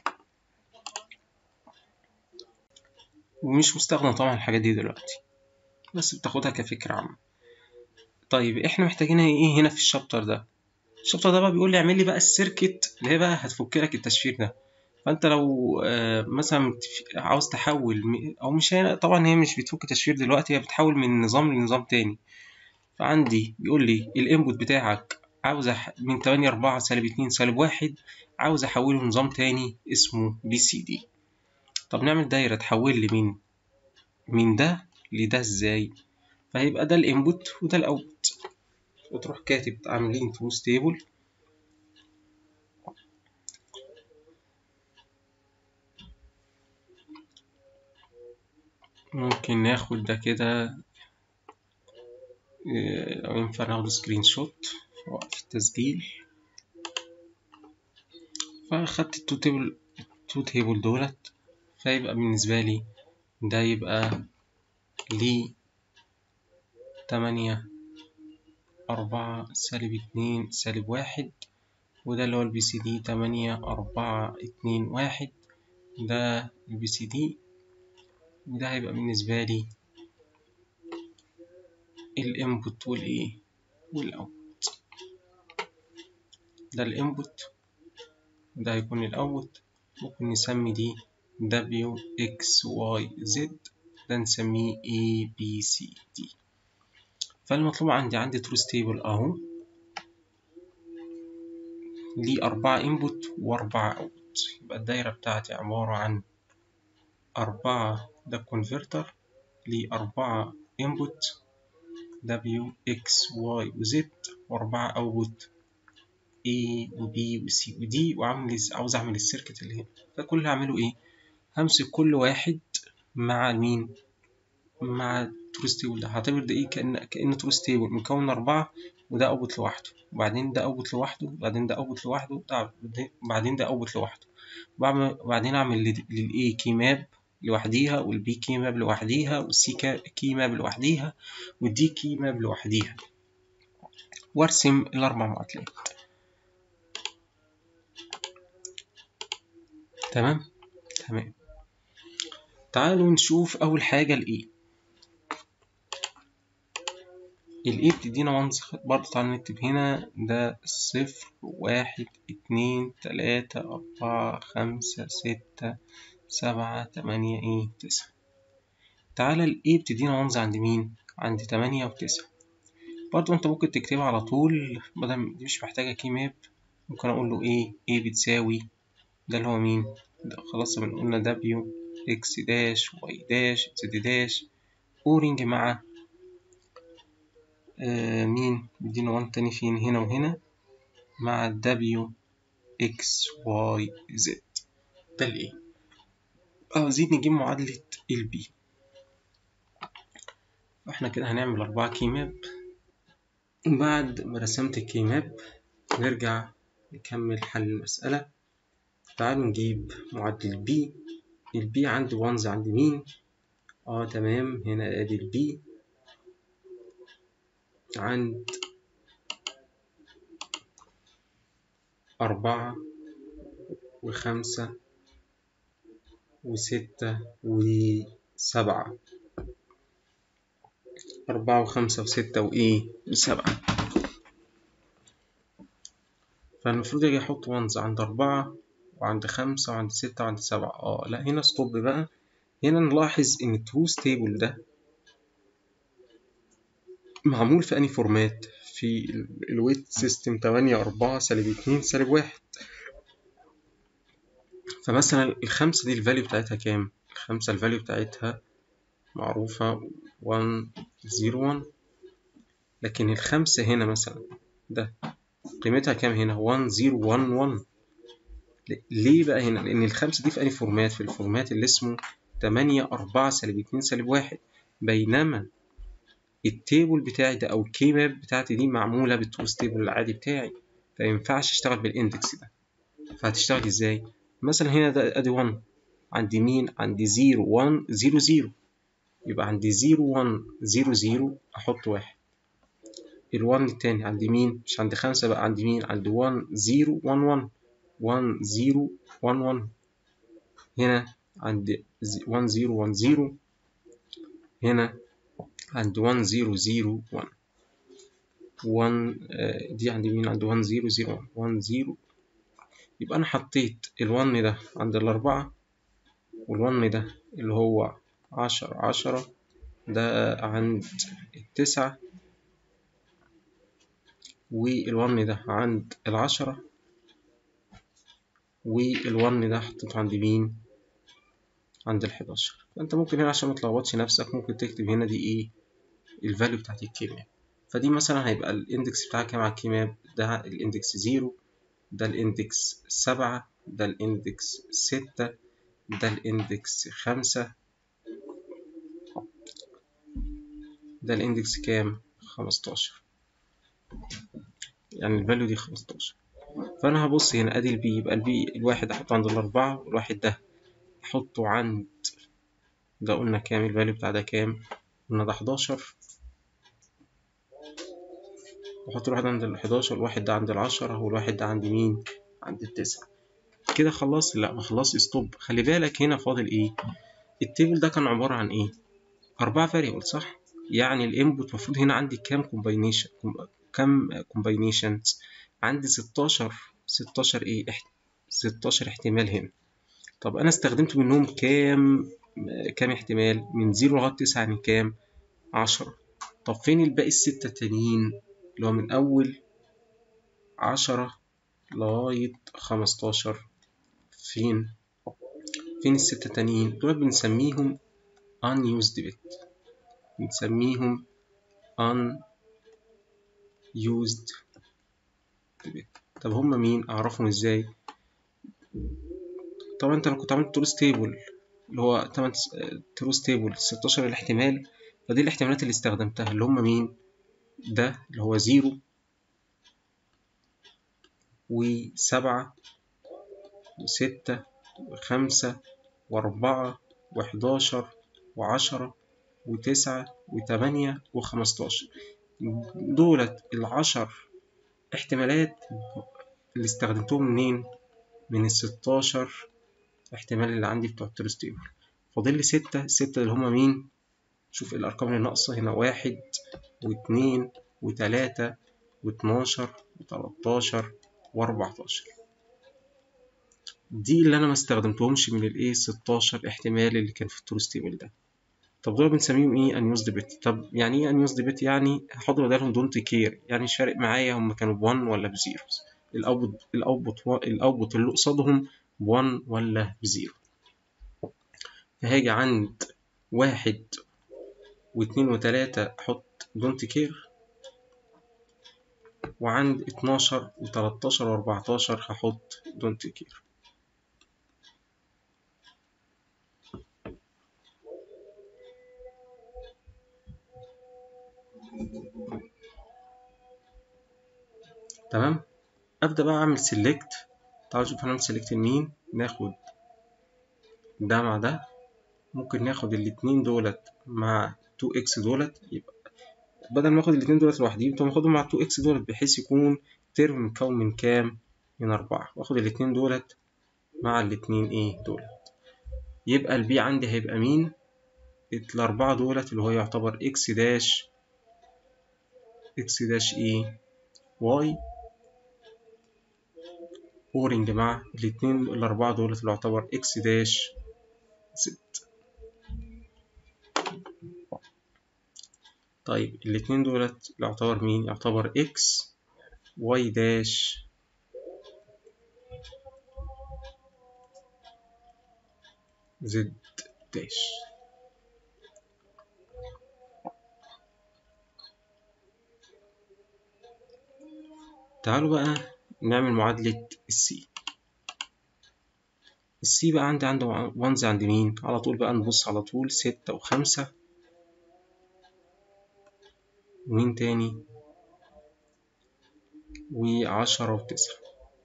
ومش مستخدم طبعا الحاجات دي دلوقتي بس بتاخدها كفكرة عامة طيب احنا محتاجين ايه هنا في الشابتر ده الشابتر ده بقى بيقول لي اعمل لي بقى السيركت اللي هي بقى هتفك لك التشفير ده فانت لو آه مثلا عاوز تحول او مش هي طبعا هي مش بتفك تشفير دلوقتي هي بتحول من نظام لنظام تاني فعندي بيقول لي الانبوت بتاعك عاوز أح... من 8 4 سالب 2 سالب 1 عاوز احوله نظام تاني اسمه بي سي دي طب نعمل دايره تحول لي من من ده لده ازاي فهيبقى ده الانبوت وده الاوتبوت وتروح كاتب عاملين تروث تيبل ممكن ناخد ده كده لو ينفع ناخد سكرين شوت في التسجيل فاخدت التو تيبل التو تيبل دولت فيبقى بالنسبة لي ده يبقى لي تمانية أربعة سالب اتنين سالب واحد وده اللي هو البي سي دي تمانية أربعة اتنين واحد ده البي سي دي وده هيبقى بالنسبة لي الانبوت والايه والاوتبوت ده الانبوت ده هيكون الاوت ممكن نسمي دي W X Y Z ده نسميه A B C D فالمطلوب عندي عندي تروث تيبل اهو ليه أربعة انبوت وأربعة اوت يبقى الدايرة بتاعتي عبارة عن أربعة ده كونفرتر ليه أربعة انبوت W X Y و Z وأربعة أوتبوت A و B و C و D وعامل عاوز أعمل السيركت اللي هنا فكل اللي هعمله إيه؟ همسك كل واحد مع مين؟ مع تروث تيبل ده هعتبر ده إيه كأن كأن تروث تيبل مكون أربعة وده أوتبوت لوحده وبعدين ده أوتبوت لوحده وبعدين ده أوتبوت لوحده وبعدين ده أوتبوت لوحده وبعدين أعمل للA كي ماب لوحديها والبي كي ماب لوحديها والسي كي ماب لوحديها والدي كي ماب لوحديها وارسم الأربع معادلات تمام تمام تعالوا نشوف أول حاجة الإيه الإيه بتدينا وانز برضه تعالوا نكتب هنا ده صفر واحد اتنين تلاتة أربعة خمسة ستة سبعة تمانية إيه تسعة تعالى الإيه بتدينا وانز عند مين؟ عند تمانية وتسعة برضه أنت ممكن تكتبها على طول مادام دي مش محتاجة كي ماب ممكن أقول له إيه إيه بتساوي ده اللي هو مين؟ ده خلاص قلنا دبليو إكس داش واي داش زد داش أورنج مع آه مين بدينا وان تاني فين هنا وهنا مع دبليو إكس واي زد ده الإيه عاوزين نجيب معادلة البي احنا كده هنعمل أربعة كيماب بعد ما رسمت الكيماب نرجع نكمل حل المسألة تعالوا نجيب معادلة البي البي عندي وانز عند مين اه تمام هنا ادي البي عند أربعة وخمسة وستة وسبعة أربعة وخمسة وستة وإيه وسبعة فالمفروض أجي أحط وانز عند أربعة وعند خمسة وعند ستة وعند سبعة اه لا هنا ستوب بقى هنا نلاحظ إن التروث تيبل ده معمول في أنهي فورمات في الويت سيستم تمانية أربعة سالب اتنين سالب واحد فمثلا الخمسة دي الفاليو بتاعتها كام؟ الخمسة الفاليو بتاعتها معروفة 1 0 1 لكن الخمسة هنا مثلا ده قيمتها كام هنا 1 0 1 1 ليه بقى هنا لأن الخمسة دي في أي فورمات في الفورمات اللي اسمه 8 4 سالب 2 سالب 1 بينما التيبل بتاعي ده أو الكي ماب بتاعتي دي معمولة بالتوز تيبل العادي بتاعي فينفعش اشتغل بالاندكس ده فهتشتغل ازاي مثلا هنا ده ادي 1 عندي مين عندي 0 1 0 0 يبقى عندي 0 1 0 0 احط واحد ال1 التاني عندي مين مش عندي خمسة بقى عندي مين عندي 1 0 1 1 1 0 1 1 هنا عندي 1 0 1 0 هنا عندي 1 0 0 1 1 دي عندي مين عندي 1 0 0 1 1 0 يبقى أنا حطيت ال1 ده عند الأربعة وال1 ده اللي هو عشرة عشرة ده عند التسعة والون ده عند العشرة والون ده حطيته عند مين؟ عند الحداشر فأنت ممكن هنا عشان متلخبطش نفسك ممكن تكتب هنا دي إيه الفاليو بتاعت الكيمياء فدي مثلا هيبقى الاندكس بتاعها كام على الكيمياء ده الاندكس زيرو ده الاندكس سبعة ده الاندكس ستة ده الاندكس خمسة ده الاندكس كام خمستاشر يعني الفاليو دي خمستاشر فانا هبص هنا ادي البي يبقى البي الواحد احطه عند الاربعة والواحد ده احطه عند ده قلنا كام الفاليو بتاع ده كام قلنا ده حداشر واحط الواحد عند الحداشر والواحد ده عند العشرة والواحد ده عند مين عند التسعة كده خلاص لا ما خلاص ستوب خلي بالك هنا فاضل ايه التيبل ده كان عبارة عن ايه أربعة فاريبل صح يعني الانبوت المفروض هنا عندي كام كومباينيشن كام كومباينيشنز عندي 16 16 ايه 16 احتمال هنا طب انا استخدمت منهم كام كام احتمال من 0 لغايه 9 يعني كام 10 طب فين الباقي الستة التانيين اللي هو من اول 10 لغايه 15 فين فين الستة التانيين دول بنسميهم unused bit بنسميهم unused bit طب هما مين اعرفهم ازاي طبعا انت لو كنت عملت تروس تيبل اللي هو 8 تروس تيبل 16 الاحتمال فدي الاحتمالات اللي استخدمتها اللي هما مين ده اللي هو زيرو وسبعة وستة وخمسة وأربعة وحداشر وعشرة وتسعة وتمانية وخمستاشر دولت العشر احتمالات اللي استخدمتهم منين؟ من الستاشر احتمال اللي عندي بتوع الترستيبل فاضل لي ستة الستة اللي هما مين؟ شوف الأرقام اللي ناقصة هنا واحد واتنين وتلاتة واتناشر وتلاتاشر وأربعتاشر دي اللي أنا ما استخدمتهمش من الإيه 16 احتمال اللي كان في التروس تيبل ده طب دول بنسميهم إيه أنيوزد بت طب يعني إيه أنيوزد بت يعني هحط بدلهم دونت كير يعني مش فارق معايا هم كانوا بوان ولا بزيروز الأوتبوت الأوتبوت الأوتبوت اللي قصادهم بوان ولا بزيرو فهاجي عند واحد واتنين وتلاتة أحط دونت كير وعند اتناشر وتلاتاشر وأربعتاشر هحط دونت كير تمام أبدأ بقى أعمل سيلكت تعالوا نشوف هنعمل سيلكت لمين ناخد ده مع ده ممكن ناخد الاتنين دولت مع 2x دولت يبقى بدل ما اخد الاتنين دولت لوحديهم طب اخدهم مع 2x دولت بحيث يكون ترم مكون من كام؟ من أربعة واخد الاتنين دولت مع الاتنين ايه دولت يبقى البي عندي هيبقى مين؟ الأربعة دولت اللي هو يعتبر x داش x داش ايه y اورنج مع الاتنين الأربعة دولت اللي يعتبر x داش z طيب الاتنين دولت يعتبر مين؟ يعتبر x y داش z داش تعالوا بقى نعمل معادلة السي السي بقى عندي عنده وانز عند مين؟ على طول بقى نبص على طول ستة وخمسة ومين تاني؟ وعشرة وتسعة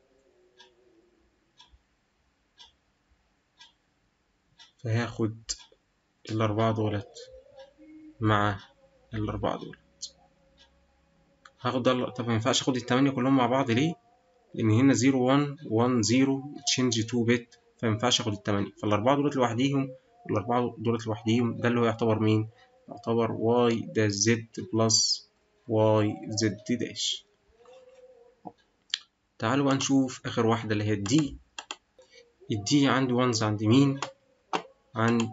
فهاخد الأربعة دولت مع الأربعة دولت هاخد ده طب مينفعش آخد التمانية كلهم مع بعض ليه؟ لأن هنا زيرو وان وان زيرو تشينج تو بت فمينفعش آخد التمانية فالأربعة دولت لوحديهم والأربعة دولت لوحديهم ده اللي هو يعتبر مين؟ يعتبر واي داش زد بلس واي زد داش تعالوا بقى نشوف آخر واحدة اللي هي الدي الدي عندي وانز عند مين؟ عند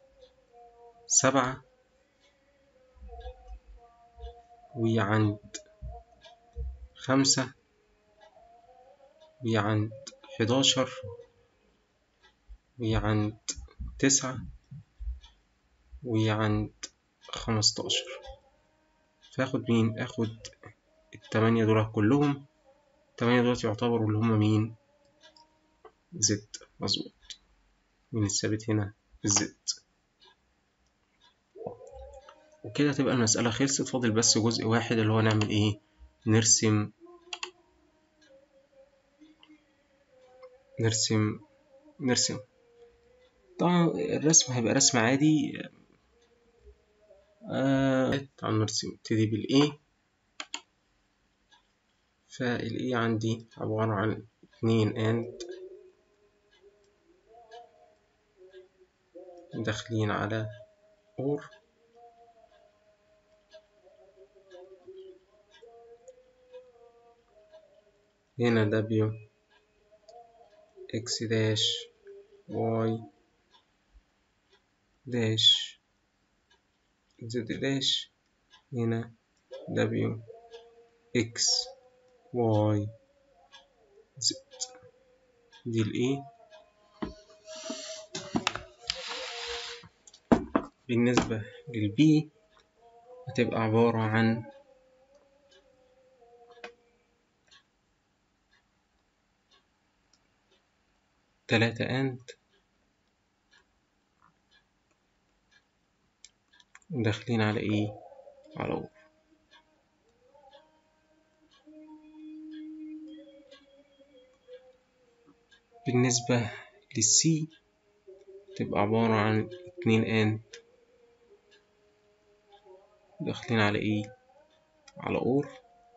سبعة وعند خمسة وعند حداشر وعند تسعة وعند خمستاشر فاخد مين؟ اخد التمانية دول كلهم التمانية دول يعتبروا اللي هما مين؟ زد مظبوط من الثابت هنا الزد وكده تبقى المسألة خلصت فاضل بس جزء واحد اللي هو نعمل ايه نرسم نرسم نرسم طبعا الرسم هيبقى رسم عادي آه تعالوا نرسم نبتدي بالايه فالايه عندي عبارة عن اتنين اند داخلين على اور هنا W X داش Y داش Z داش هنا W X Y Z دي الإيه بالنسبة للبي هتبقى عبارة عن تلاتة أند داخلين على إيه؟ على أور بالنسبة للسي تبقى عبارة عن اتنين اند داخلين على ايه على اور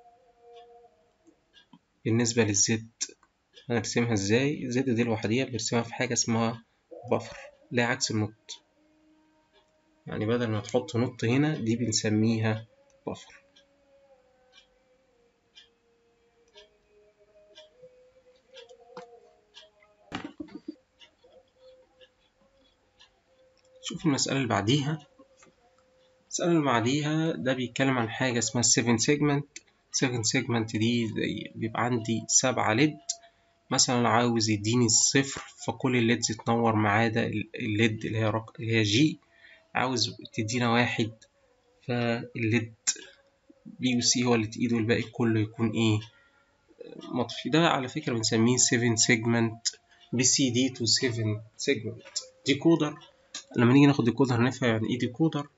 بالنسبة للزد هنرسمها ازاي الزد دي لوحديها بنرسمها في حاجة اسمها بفر لا عكس النط يعني بدل ما تحط نط هنا دي بنسميها بفر شوف المسألة اللي بعديها المسألة اللي بعديها ده بيتكلم عن حاجة اسمها 7 سيجمنت 7 سيجمنت دي زي بيبقى عندي سبعة ليد مثلا عاوز يديني الصفر فكل الليدز تنور ما عدا الليد اللي هي رق... اللي هي جي عاوز تدينا واحد فالليد بي وسي هو اللي تقيده والباقي كله يكون ايه مطفي ده على فكرة بنسميه 7 سيجمنت بي سي دي تو 7 سيجمنت ديكودر لما نيجي ناخد ديكودر نفهم يعني ايه ديكودر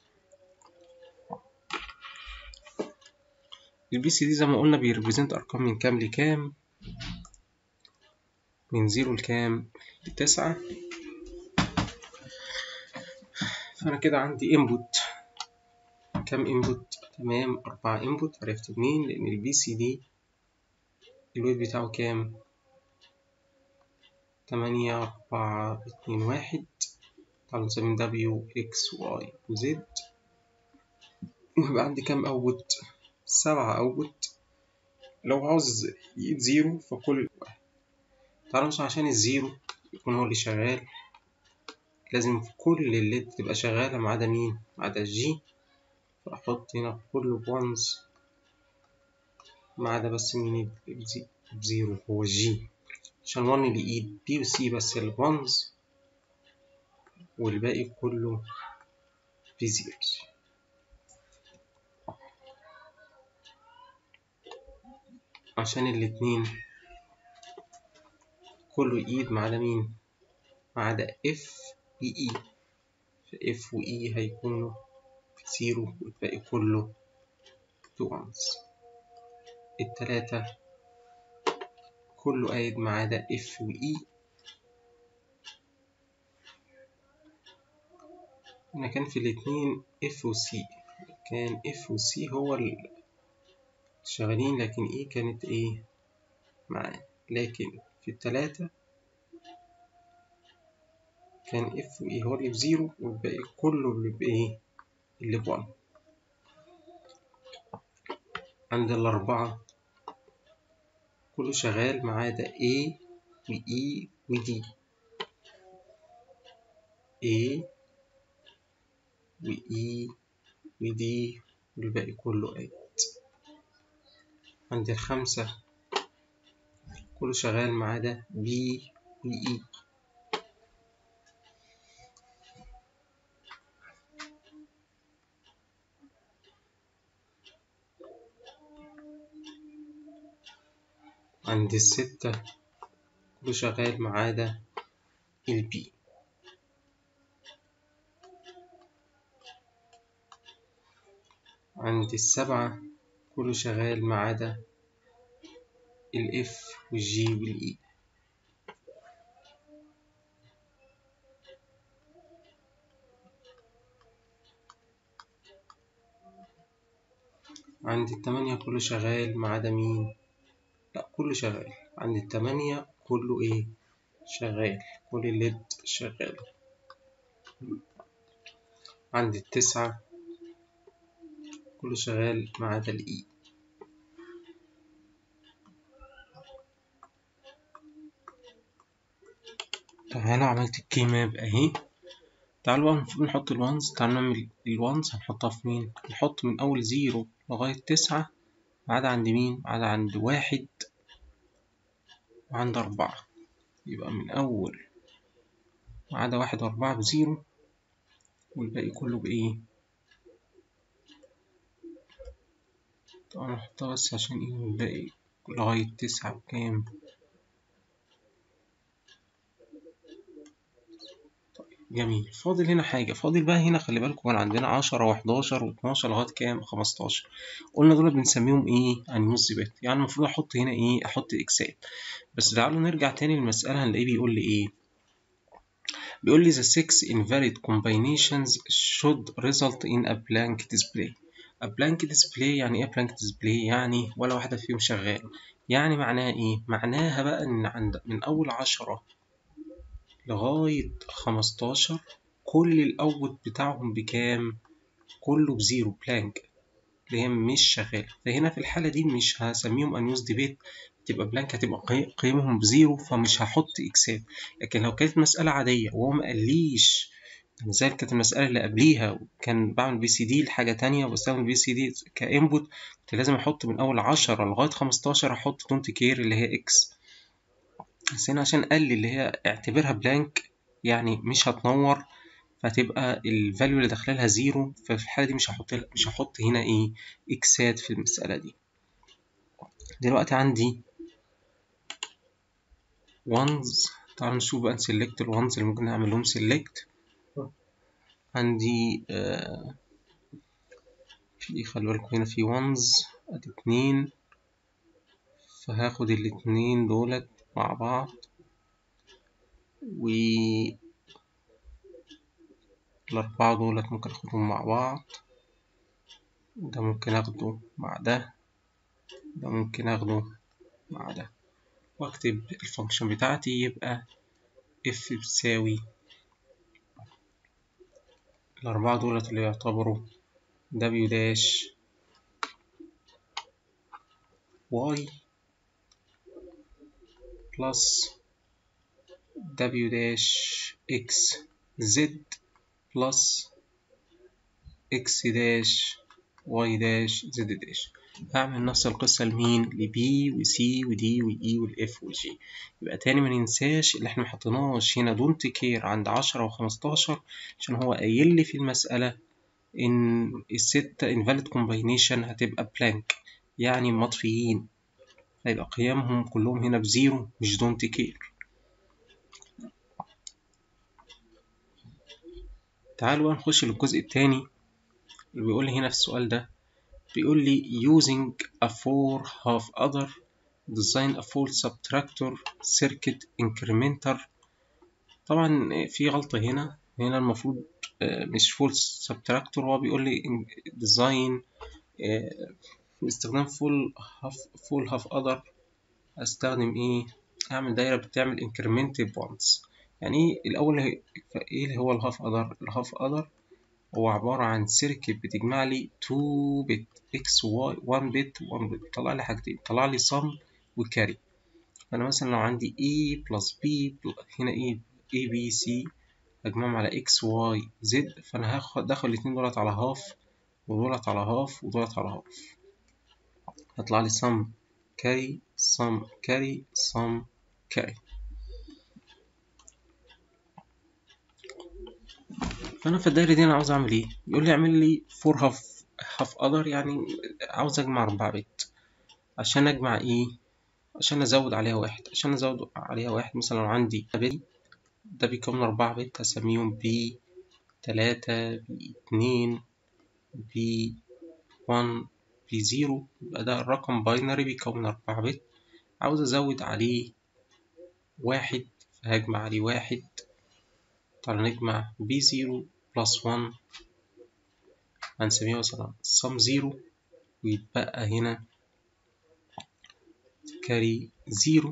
البي سي دي زي ما قلنا بيريبريزنت ارقام من كام لكام من زيرو لكام لتسعة فأنا كده عندي input كام input تمام أربعة input عرفت منين لأن البي سي دي الويت بتاعه كام تمانية أربعة اتنين واحد تعالوا نسميه W X Y و Z ويبقى عندي كام اوتبوت سبعة اوتبوت لو عاوز يجيب زيرو فكل واحد تعالوا نشوف عشان الزيرو يكون هو اللي شغال لازم كل الليد تبقى شغالة ما عدا مين؟ ما عدا الجي فأحط هنا كله بونز ما عدا بس مين بزيرو هو الجي عشان ون اللي ايد بي وسي بس البونز والباقي كله بزيروز عشان الاتنين كله ايد ما عدا مين ما عدا اف اي اي فاف واي هيكونوا زيرو والباقي كله تو وانز التلاتة كله قايد ما عدا اف واي هنا كان في الاتنين اف وسي كان اف وسي هو اللي شغالين لكن ايه كانت ايه معاه لكن في التلاتة كان اف وايه هو اللي بزيرو والباقي كله اللي بايه اللي بوان عند الأربعة كله شغال ما عدا A و E و D A و E و D والباقي كله قاعد عند الخمسة كله شغال ما عدا B و E عند الستة كله شغال ما عدا البي عند السبعة كله شغال ما عدا الاف والجي والاي عند التمانية كله شغال ما عدا مين لا كله شغال عند التمانية كله ايه شغال كل الليد شغال عند التسعة كله شغال ما عدا الاي طب انا عملت الكي ماب اهي تعالوا بقى المفروض نحط الوانز تعالوا نعمل الوانز هنحطها في مين نحط من اول زيرو لغاية تسعة ما عدا عند مين ما عدا عند واحد وعند أربعة يبقى من أول ما عدا واحد وأربعة بزيرو والباقي كله بإيه طبعا نحطها بس عشان إيه الباقي لغاية تسعة بكام جميل فاضل هنا حاجة فاضل بقى هنا خلي بالكم كان عندنا عشرة وحداشر واتناشر لغاية كام خمستاشر قلنا دول بنسميهم ايه انيوزبت يعني المفروض احط هنا ايه احط اكسات بس تعالوا نرجع تاني للمسألة هنلاقيه بيقول لي ايه بيقول لي the six invalid combinations should result in a blank display a blank display يعني ايه blank display يعني ولا واحدة فيهم شغال يعني معناها ايه معناها بقى ان عند من اول عشرة لغاية خمستاشر كل الاوت بتاعهم بكام كله بزيرو بلانك اللي هي مش شغالة فهنا في الحالة دي مش هسميهم unused debate تبقى بلانك هتبقى قي- قيمهم بزيرو فمش هحط اكسات لكن لو كانت مسألة عادية وهو ما قاليش يعني زي كانت المسألة اللي قبليها كان بعمل بي سي دي لحاجة تانية وبستخدم بي سي دي كإنبوت كنت لازم أحط من أول عشرة لغاية خمستاشر أحط دونت كير اللي هي إكس بس هنا عشان قال لي اللي هي اعتبرها بلانك يعني مش هتنور فهتبقى الفاليو اللي داخله لها زيرو ففي الحالة دي مش هحط مش هحط هنا إيه إكسات في المسألة دي دلوقتي عندي ones تعالوا نشوف بقى نسلكت الوانز اللي ممكن نعمل لهم سيلكت عندي آه في خلي بالكم هنا في ones ادي اتنين فهاخد الاتنين دولت مع بعض و الأربعة دولت ممكن أخدهم مع بعض ده ممكن أخده مع ده ده ممكن أخده مع ده وأكتب الفانكشن بتاعتي يبقى اف بتساوي الأربعة دولت اللي يعتبروا دبليو داش واي بلس دبليو داش اكس زد بلس اكس داش واي داش زد داش هعمل نفس القصة لمين لبي وسي ودي وإي والإف والجي يبقى تاني ما ننساش اللي احنا محطيناش هنا دونت كير عند عشرة وخمستاشر عشان هو قايل لي في المسألة إن الستة invalid combination هتبقى blank يعني مطفيين هيبقى قيمهم كلهم هنا بزيرو مش دونت كير تعالوا بقى نخش للجزء التاني اللي بيقول لي هنا في السؤال ده بيقول لي using a four half other design a full subtractor circuit incrementer طبعا في غلطة هنا هنا المفروض مش full subtractor هو بيقول لي design باستخدام full half full half other استخدم ايه اعمل دايرة بتعمل incremented ones يعني ايه الاول ايه اللي هو الهاف other الهاف other هو عبارة عن سيركت بتجمع لي 2 بت x y 1 بت 1 بت طلع لي حاجتين طلع لي sum وكاري فأنا مثلا لو عندي a plus b هنا a a b c أجمعهم على x y z فأنا هاخد داخل الاتنين دولت على هاف ودولت على هاف ودولت على هاف هيطلع لي sum كاري sum كاري sum كاري فانا في الدايره دي انا عاوز اعمل ايه يقول لي اعمل لي فور هاف هاف اذر يعني عاوز اجمع اربعة بت عشان اجمع ايه عشان ازود عليها واحد عشان ازود عليها واحد مثلا لو عندي بي ده بيكون اربعة بت هسميهم بي تلاتة بي اتنين بي وان بي زيرو يبقى ده الرقم باينري بيكون اربعة بت عاوز ازود عليه واحد فهجمع عليه واحد تعالى نجمع بي زيرو بلس وان هنسميه مثلا sum زيرو ويتبقى هنا كاري زيرو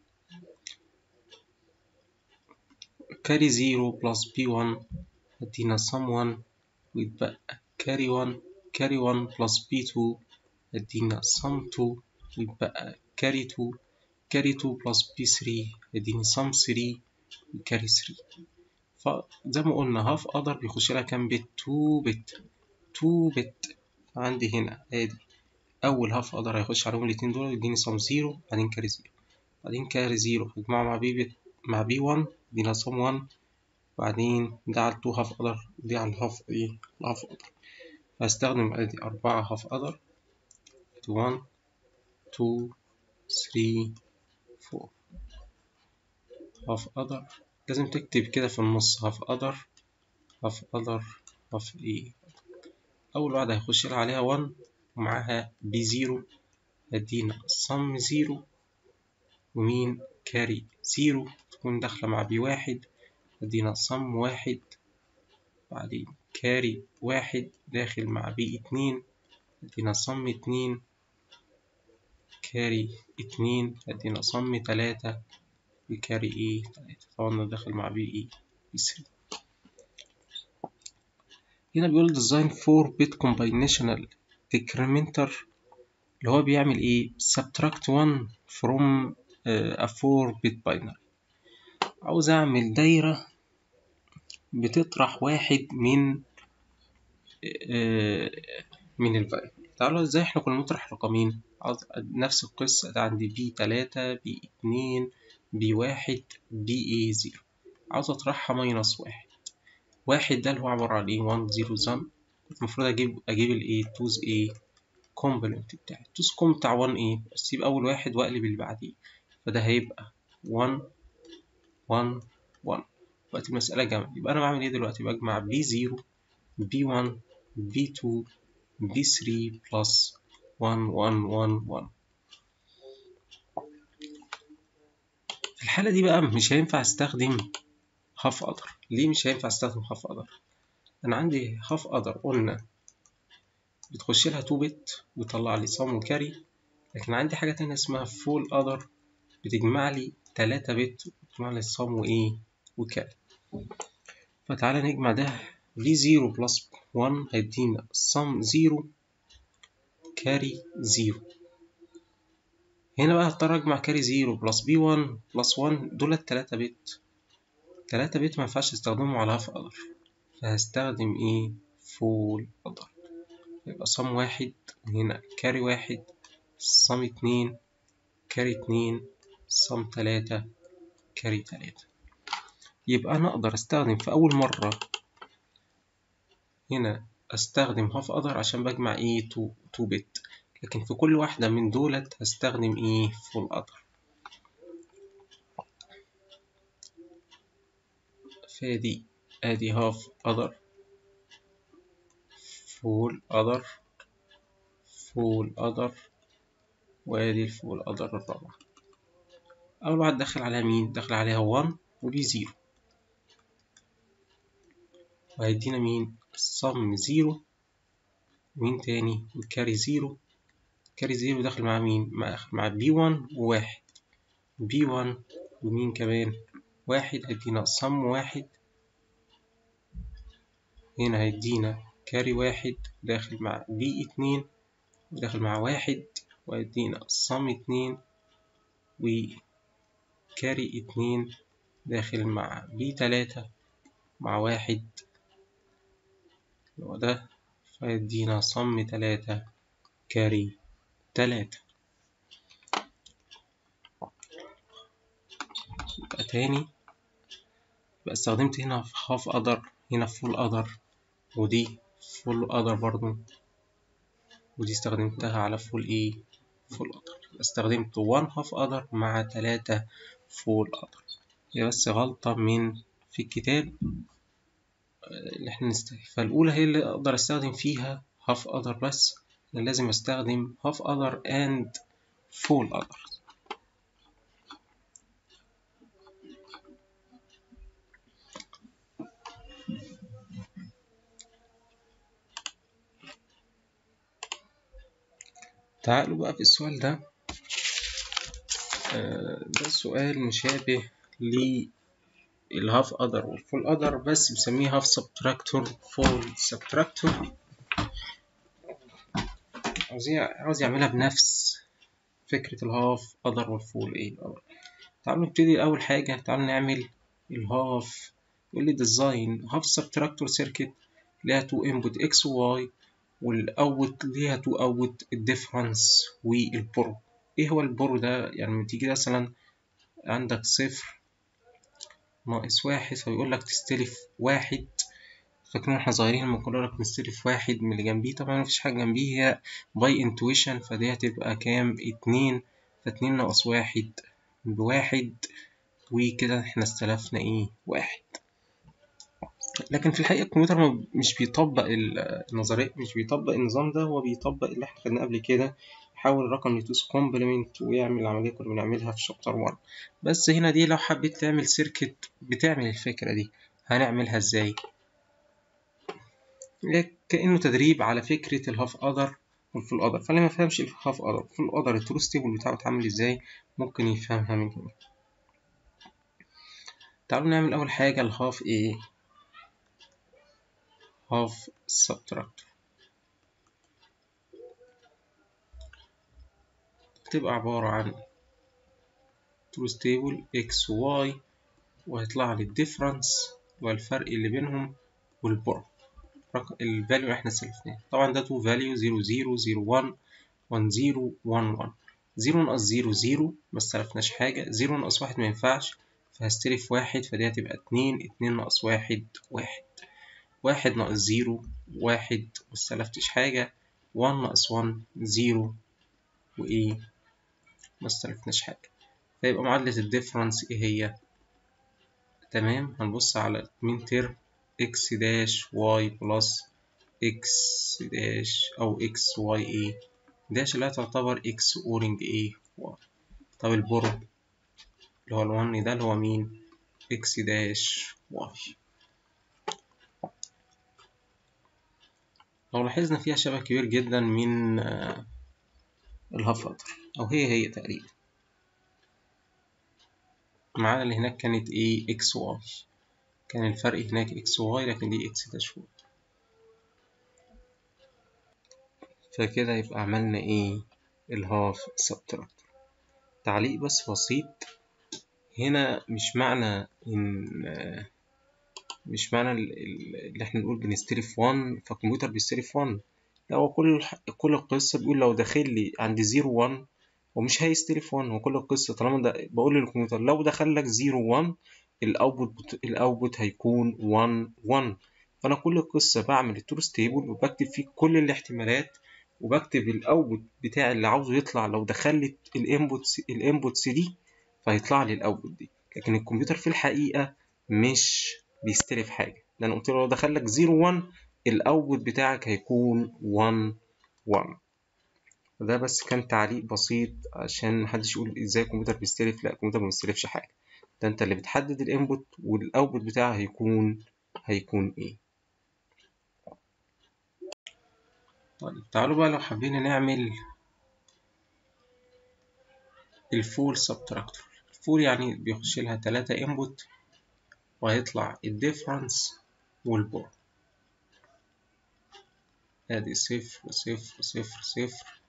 كاري زيرو بلس بي وان هدينا sum وان ويتبقى كاري وان كاري وان بلس بي تو هدينا sum تو ويتبقى كاري تو كاري تو بلس بي ثري هديني sum ثري وكاري ثري فزي ما قلنا هاف اذر بيخش لها كام بت 2 بت 2 بت عندي هنا ادي اول هاف اذر هيخش عليهم الاتنين دول يديني سم زيرو بعدين كاري زيرو بعدين كاري زيرو هجمعه مع بي بت مع بي 1 يدينا سم 1 بعدين ده على التو هاف اذر دي على الهاف ايه الهاف اذر هستخدم ادي اربعة هاف اذر 1 2 3 4 هاف اذر لازم تكتب كده في النص هاف other هاف other هاف ايه أول واحدة هيخش لها عليها 1 ومعاها بي زيرو هدينا sum زيرو ومين كاري زيرو تكون داخلة مع بي واحد ادينا صم واحد بعدين كاري واحد داخل مع بي اتنين ادينا صم اتنين كاري اتنين ادينا صم تلاتة بكاري ايه تلاتة طبعا ده داخل مع بي ايه بي ثري هنا بيقول design 4 bit combinational decrementer اللي هو بيعمل ايه subtract 1 from uh, a 4 bit binary عاوز اعمل دايرة بتطرح واحد من uh, من الفاريبل تعالوا ازاي احنا كنا بنطرح رقمين عاوز نفس القصة ده عندي بي تلاتة بي اتنين بي واحد بي ايه زيرو عاوز اطرحها ماينس واحد واحد ده اللي هو عبارة عن ايه 1 0 زن المفروض اجيب اجيب الايه توز ايه كومبوننت بتاعي التوز كوم بتاع 1 ايه اسيب اول واحد واقلب اللي بعديه فده هيبقى 1 1 1 وقت المسألة جمع يبقى انا بعمل ايه دلوقتي بجمع بي 0 بي 1 بي 2 بي 3 بلس 1 1 1 1 في الحالة دي بقى مش هينفع استخدم هاف قدر ليه مش هينفع استخدم هاف قدر انا عندي هاف قدر قلنا بتخش لها 2 بت وتطلع لي صم وكاري لكن عندي حاجة تانية اسمها فول قدر بتجمع لي 3 بت وتجمع لي الصم وايه وكاري فتعالى نجمع ده في 0 بلس 1 هيدينا صم 0 كاري 0 هنا بقى هضطر اجمع كاري 0 بلس بي 1 بلس 1 دول التلاتة بت تلاتة بت مينفعش استخدمهم على هاف قدر فهستخدم ايه فول قدر يبقى صم واحد وهنا كاري واحد صم اتنين كاري اتنين صم تلاتة كاري تلاتة يبقى أنا أقدر أستخدم في أول مرة هنا أستخدم هاف قدر عشان بجمع إيه تو, تو بت لكن في كل واحدة من دولت هستخدم إيه فول قدر فادي ادي هاف قدر فول قدر فول قدر وادي الفول قدر الرابع اول واحد دخل عليها مين دخل عليها 1 وبي 0 وهيدينا مين الصم 0 مين تاني والكاري 0 كاري 0 داخل مع مين مع, مع بي 1 وواحد بي 1 ومين كمان واحد هيدينا صم واحد هنا هيدينا كاري واحد داخل مع بي اتنين وداخل مع واحد وهيدينا صم اتنين وكاري اتنين داخل مع بي تلاتة مع واحد هو ده فيدينا صم تلاتة كاري تلاتة يبقى تاني يبقى استخدمت هنا في هاف قدر هنا فول قدر ودي فول قدر برضو ودي استخدمتها على فول ايه فول قدر استخدمت وان هاف قدر مع تلاتة فول قدر هي بس غلطة من في الكتاب اللي احنا نستخدم فالأولى هي اللي أقدر أستخدم فيها هاف قدر بس أنا لازم أستخدم هاف قدر and فول قدر تعالوا بقى في السؤال ده ده سؤال مشابه للهاف قدر والفول قدر بس بسميه هاف سبتراكتور فول سبتراكتور عاوز يعملها بنفس فكرة الهاف قدر والفول ايه تعالوا نبتدي أول حاجة تعالوا نعمل الهاف يقول لي ديزاين هاف سبتراكتور سيركت ليها تو انبوت اكس وواي والاوت ليها تو اوت الديفرنس والبرو ايه هو البرو ده يعني لما تيجي مثلا عندك صفر ناقص واحد فيقول لك تستلف واحد فاكرين احنا صغيرين لما كنا لك نستلف واحد من اللي جنبيه طبعا مفيش حاجة جنبيه هي باي انتويشن فدي هتبقى كام اتنين فاتنين ناقص واحد بواحد وكده احنا استلفنا ايه واحد لكن في الحقيقة الكمبيوتر ما- مش بيطبق ال- النظرية مش بيطبق النظام ده هو بيطبق اللي احنا خدناه قبل كده يحول الرقم لتوس كومبلمنت ويعمل العملية كنا بنعملها في شابتر 1 بس هنا دي لو حبيت تعمل سيركت بتعمل الفكرة دي هنعملها ازاي كأنه تدريب على فكرة الهاف أدر والفول أدر فاللي ما فهمش الهاف أدر والفول أدر التروس تيبل بتاعه اتعمل ازاي ممكن يفهمها من هنا تعالوا نعمل أول حاجة الهاف ايه هاف سبتراكتور تبقى عبارة عن تروس تيبل اكس وواي وهيطلع لي الديفرنس والفرق اللي بينهم والبر الفاليو اللي احنا سلفناه طبعا ده تو فاليو 0 0 0 1 1 0 1 1 0 ناقص 0 0 ما استلفناش حاجة 0 ناقص 1 ما ينفعش فهستلف واحد فدي هتبقى 2 2 ناقص 1 1 واحد ناقص 0 1 ما استلفتش حاجة 1 ناقص 1 0 وإيه ما استلفناش حاجة فيبقى معادلة الديفرنس إيه هي؟ تمام هنبص على مين ترم إكس داش واي بلس إكس داش أو إكس واي إيه داش اللي تعتبر إكس أورنج إيه واي طب البرو اللي هو الون ده اللي هو مين؟ إكس داش واي لو لاحظنا فيها شبه كبير جدا من آه، الهاف أدر أو هي هي تقريبا معانا اللي هناك كانت ايه اكس واي كان الفرق هناك اكس واي لكن دي اكس داش واي فكده يبقى عملنا ايه الهاف سبتراكتور تعليق بس بسيط هنا مش معنى ان آه، مش معنى ال- ال- اللي احنا نقول بنستلف 1 فالكمبيوتر بيستلف 1 لا هو كل الح- كل القصة بيقول لو داخل لي عند 0 1 ومش هيستلف 1 هو كل القصة طالما ده بقول للكمبيوتر لو دخل لك 0 1 الاوتبوت الاوتبوت هيكون 1 1 فانا كل القصة بعمل التروس تيبل وبكتب فيه كل الاحتمالات وبكتب الاوتبوت بتاعي اللي عاوزه يطلع لو دخلت الانبوتس الانبوتس دي فهيطلع لي الاوتبوت دي لكن الكمبيوتر في الحقيقة مش بيستلف حاجة ده انا قلت له لو دخل لك 0 1 الاوتبوت بتاعك هيكون 1 1 ده بس كان تعليق بسيط عشان محدش يقول ازاي الكمبيوتر بيستلف لا الكمبيوتر ما بيستلفش حاجة ده انت اللي بتحدد الانبوت والاوتبوت بتاعه هيكون هيكون ايه طيب تعالوا بقى لو حبينا نعمل الفول سبتراكتور الفول يعني بيخش لها تلاتة انبوت وهيطلع الديفرنس والبور ادي صفر صفر صفر صفر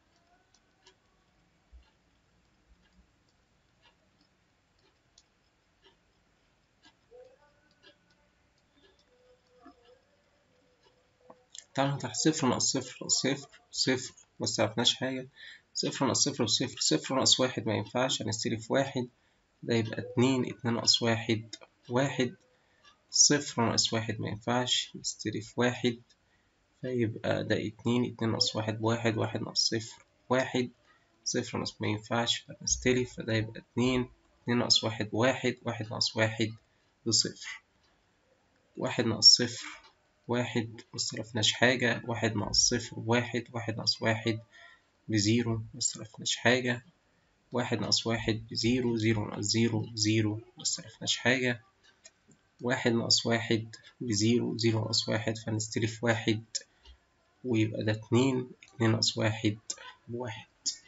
تعالوا نطرح صفر ناقص صفر ناقص صفر صفر ما استعرفناش حاجة صفر ناقص صفر بصفر صفر ناقص واحد ما ينفعش هنستلف واحد ده يبقى اتنين اتنين ناقص واحد واحد صفر ناقص واحد ما ينفعش نستلف واحد فيبقى ده اتنين اتنين ناقص واحد بواحد واحد ناقص صفر واحد صفر ناقص ما ينفعش فنستلف فده يبقى اتنين اتنين ناقص واحد بواحد واحد ناقص واحد بصفر واحد ناقص صفر واحد مستلفناش حاجة واحد ناقص صفر واحد واحد ناقص واحد بزيرو مستلفناش حاجة واحد ناقص واحد بزيرو زيرو ناقص زيرو زيرو مستلفناش حاجة واحد ناقص واحد بزيرو زيرو ناقص واحد فنستلف واحد ويبقى ده اتنين اتنين ناقص واحد بواحد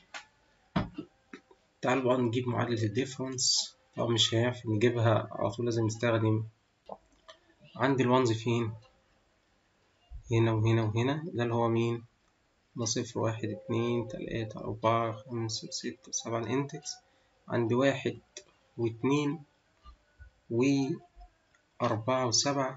تعالوا بقى نجيب معادلة الديفرنس طبعا مش هينفع نجيبها على طول لازم نستخدم عندي الونز فين هنا وهنا وهنا ده اللي هو مين ده صفر واحد اتنين تلاتة أربعة خمسة ستة سبعة الانتكس عندي واحد واتنين وأربعة وسبعة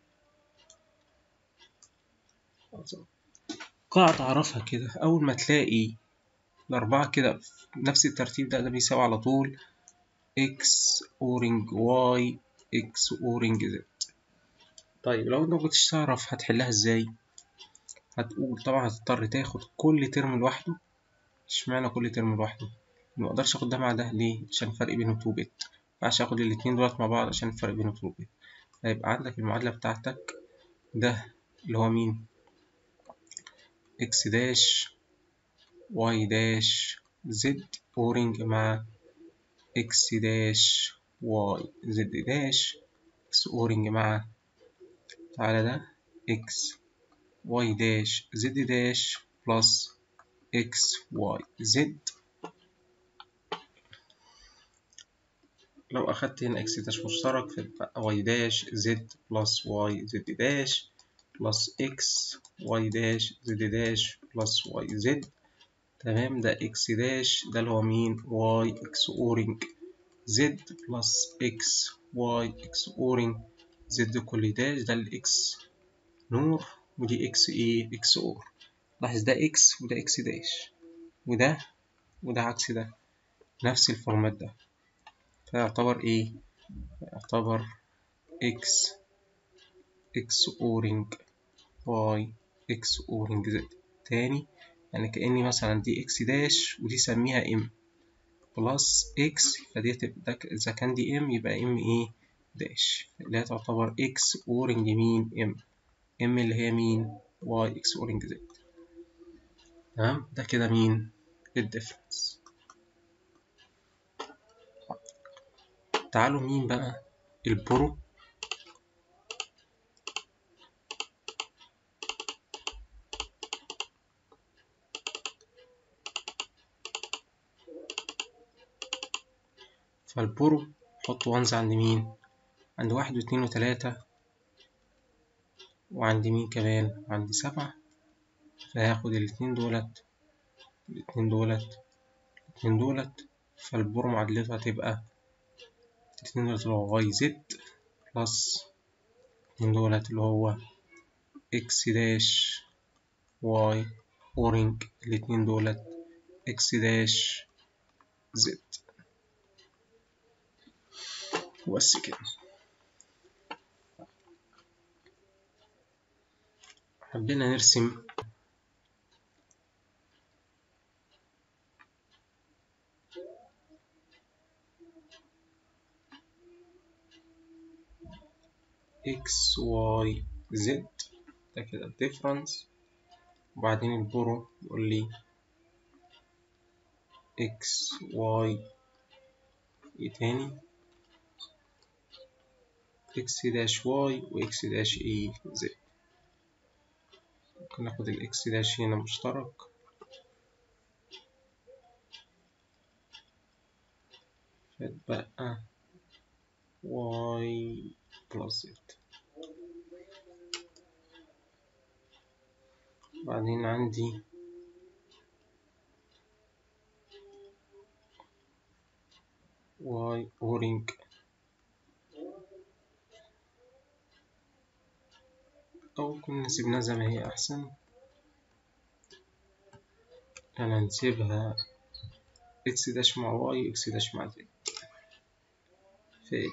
قاعدة أعرفها كده أول ما تلاقي الأربعة كده في نفس الترتيب ده ده بيساوي على طول إكس أورنج واي إكس أورنج زد طيب لو انت مكنتش تعرف هتحلها ازاي هتقول طبعا هتضطر تاخد كل ترم لوحده اشمعنى كل ترم لوحده مقدرش اخد ده مع ده ليه عشان الفرق بينهم 2 بت مينفعش اخد الاتنين دولت مع بعض عشان الفرق بينهم 2 بت هيبقى عندك المعادلة بتاعتك ده اللي هو مين اكس داش واي داش زد اورنج مع اكس داش واي زد داش اكس اورنج مع تعالى ده اكس واي داش زد داش بلس اكس واي زد لو أخدت هنا إكس داش مشترك فتبقى واي داش زد بلس واي زد داش بلس إكس واي داش زد داش بلس واي زد تمام ده إكس داش ده اللي هو مين واي إكس أورنج زد بلس إكس واي إكس أورنج زد كل داش ده الإكس نور ودي إكس إيه إكس أور لاحظ ده إكس وده إكس داش وده وده عكس ده نفس الفورمات ده فيعتبر ايه يعتبر اكس اكس اورنج واي اكس اورنج زد تاني يعني كأني مثلا دي اكس داش ودي سميها ام بلس اكس فدي تبقى اذا كان دي ام يبقى ام ايه داش اللي هي تعتبر اكس اورنج مين ام ام اللي هي مين واي اكس اورنج زد تمام ده كده مين الديفرنس تعالوا مين بقى البرو فالبرو حط وانز عند مين عند واحد واتنين وتلاتة وعند مين كمان عند سبعة فهاخد الاتنين دولت الاتنين دولت الاتنين دولت فالبرو معادلته هتبقى الاتنين دولت اللي هو واي زد بلس الاتنين دولت اللي هو اكس داش واي اورنج الاتنين دولت اكس داش زد وبس كده حبينا نرسم x y z ده كده الديفرنس وبعدين البرو يقول لي x y ايه تاني x داش y و x داش ايه z ممكن ناخد ال x داش هنا مشترك فتبقى y بلس z بعدين عندي y اورنج أو كنا سيبناها زي ما هي أحسن أنا نسيبها إكس داش مع واي إكس داش مع زد فادي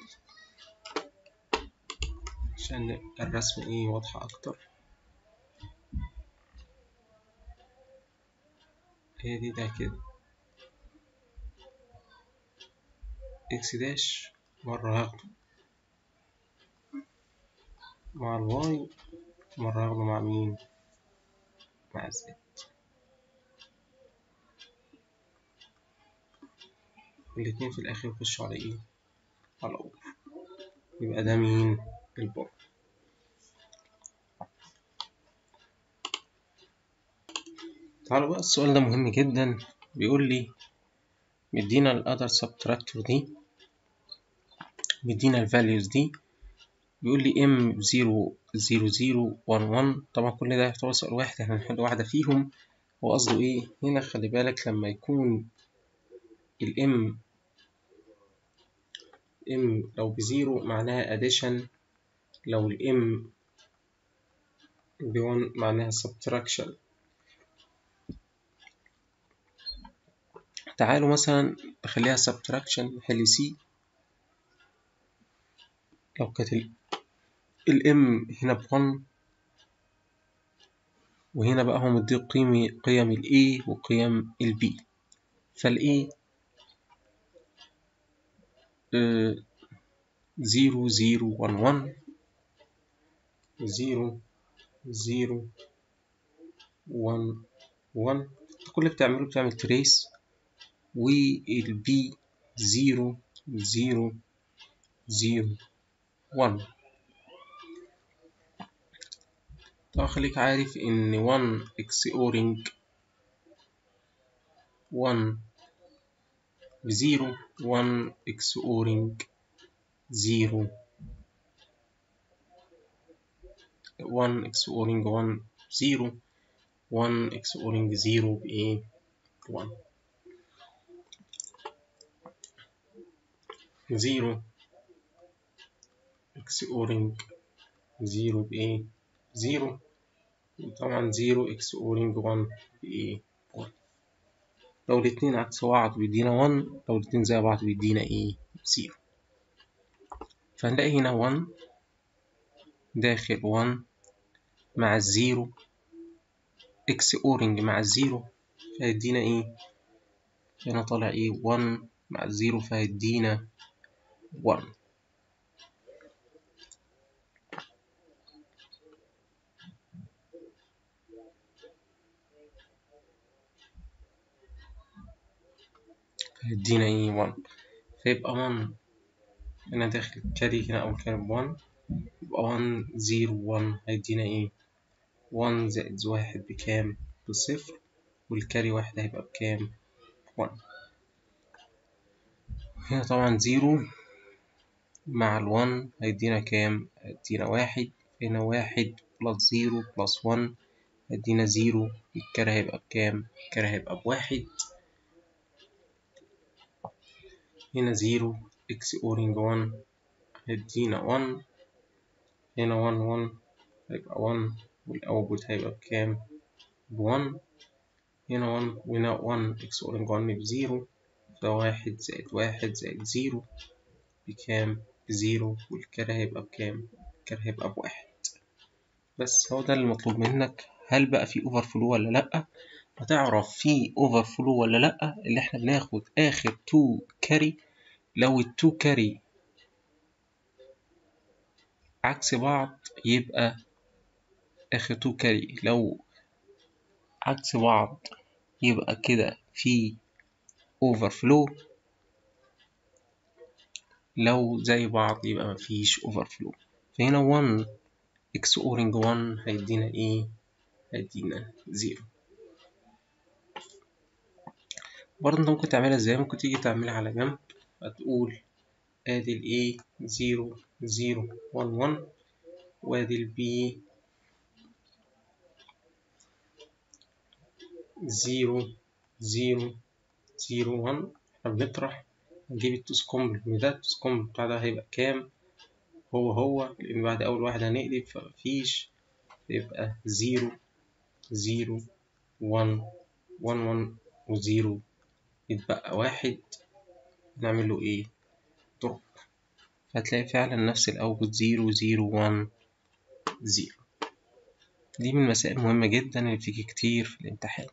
عشان الرسم إيه واضحة أكتر ادي ده كده إكس داش مرة هاخده مع الواي مرة هاخده مع مين؟ مع الزد الاتنين في الآخر يخشوا على إيه؟ على أور يبقى ده مين؟ البر تعالوا بقى السؤال ده مهم جدا بيقول لي مدينا الأذر سبتراكتور دي مدينا الفاليوز دي بيقول لي ام زيرو زيرو زيرو وان وان طبعا كل ده يعتبر سؤال واحد احنا هنحل واحدة فيهم هو قصده ايه هنا خلي بالك لما يكون الام ام لو بزيرو معناها addition لو الام بون معناها subtraction تعالوا مثلا نخليها subtraction نحل سي لو كانت الام هنا بون وهنا بقى هو مدي قيم قيم ال A وقيم ال B فال A زيرو زيرو ون ون زيرو زيرو ون ون كل اللي بتعمله بتعمل تريس والبي زيرو زيرو زيرو ون طبعا خليك عارف إن ون اكسورينج ون بزيرو ون اكسورينج زيرو ون اكسورينج ون زيرو ون اكسورينج زيرو بإيه؟ ون زيرو اكسورينج زيرو بإيه؟ زيرو طبعا زيرو اكسورينج ون بإيه؟ ون لو الاتنين عكس بعض بيدينا ون لو الاتنين زي بعض بيدينا إيه؟ زيرو فهنلاقي هنا ون داخل ون مع الزيرو اكس اورنج مع الزيرو فهيدينا ايه هنا طالع ايه 1 مع الزيرو فهيدينا 1 فهيدينا ايه 1 فيبقى 1 هنا داخل كاري هنا أول كاري 1 يبقى 1 0 1 هيدينا ايه 1 زائد واحد بكام؟ بصفر والكاري واحد هيبقى بكام؟ 1 هنا طبعا زيرو مع الون هيدينا كام؟ هيدينا واحد هنا واحد بلس زيرو بلس ون هيدينا زيرو الكاري هيبقى بكام؟ الكاري هيبقى بواحد هنا زيرو اكس اورينج ون هيدينا ون هنا ون ون هيبقى ون والأوتبوت هيبقى بكام؟ بون هنا ون وهنا ون اكس اورنج ون بزيرو فواحد زائد واحد زائد زيرو بكام؟ بزيرو والكاري هيبقى بكام؟ الكاري هيبقى بواحد بس هو ده المطلوب منك هل بقى في اوفر فلو ولا لأ؟ هتعرف في اوفر فلو ولا لأ اللي احنا بناخد آخر تو كاري لو التو كاري عكس بعض يبقى آخر تو كاري لو عكس بعض يبقى كده في اوفر فلو لو زي بعض يبقى مفيش اوفر فلو فهنا 1 اكس اورنج 1 هيدينا ايه هيدينا زيرو برضه انت ممكن تعملها ازاي ممكن تيجي تعملها على جنب هتقول ادي ال A زيرو زيرو ون ون وادي ال B زيرو زيرو زيرو ون احنا بنطرح نجيب التوس كومبل ده التوس كومبل بتاع ده هيبقى كام هو هو لأن بعد أول واحد هنقلب فمفيش يبقى زيرو زيرو ون ون ون وزيرو يتبقى واحد نعمل له ايه دروب هتلاقي فعلا نفس الأوتبوت زيرو زيرو ون زيرو دي من المسائل المهمة جدا اللي بتيجي كتير في الامتحان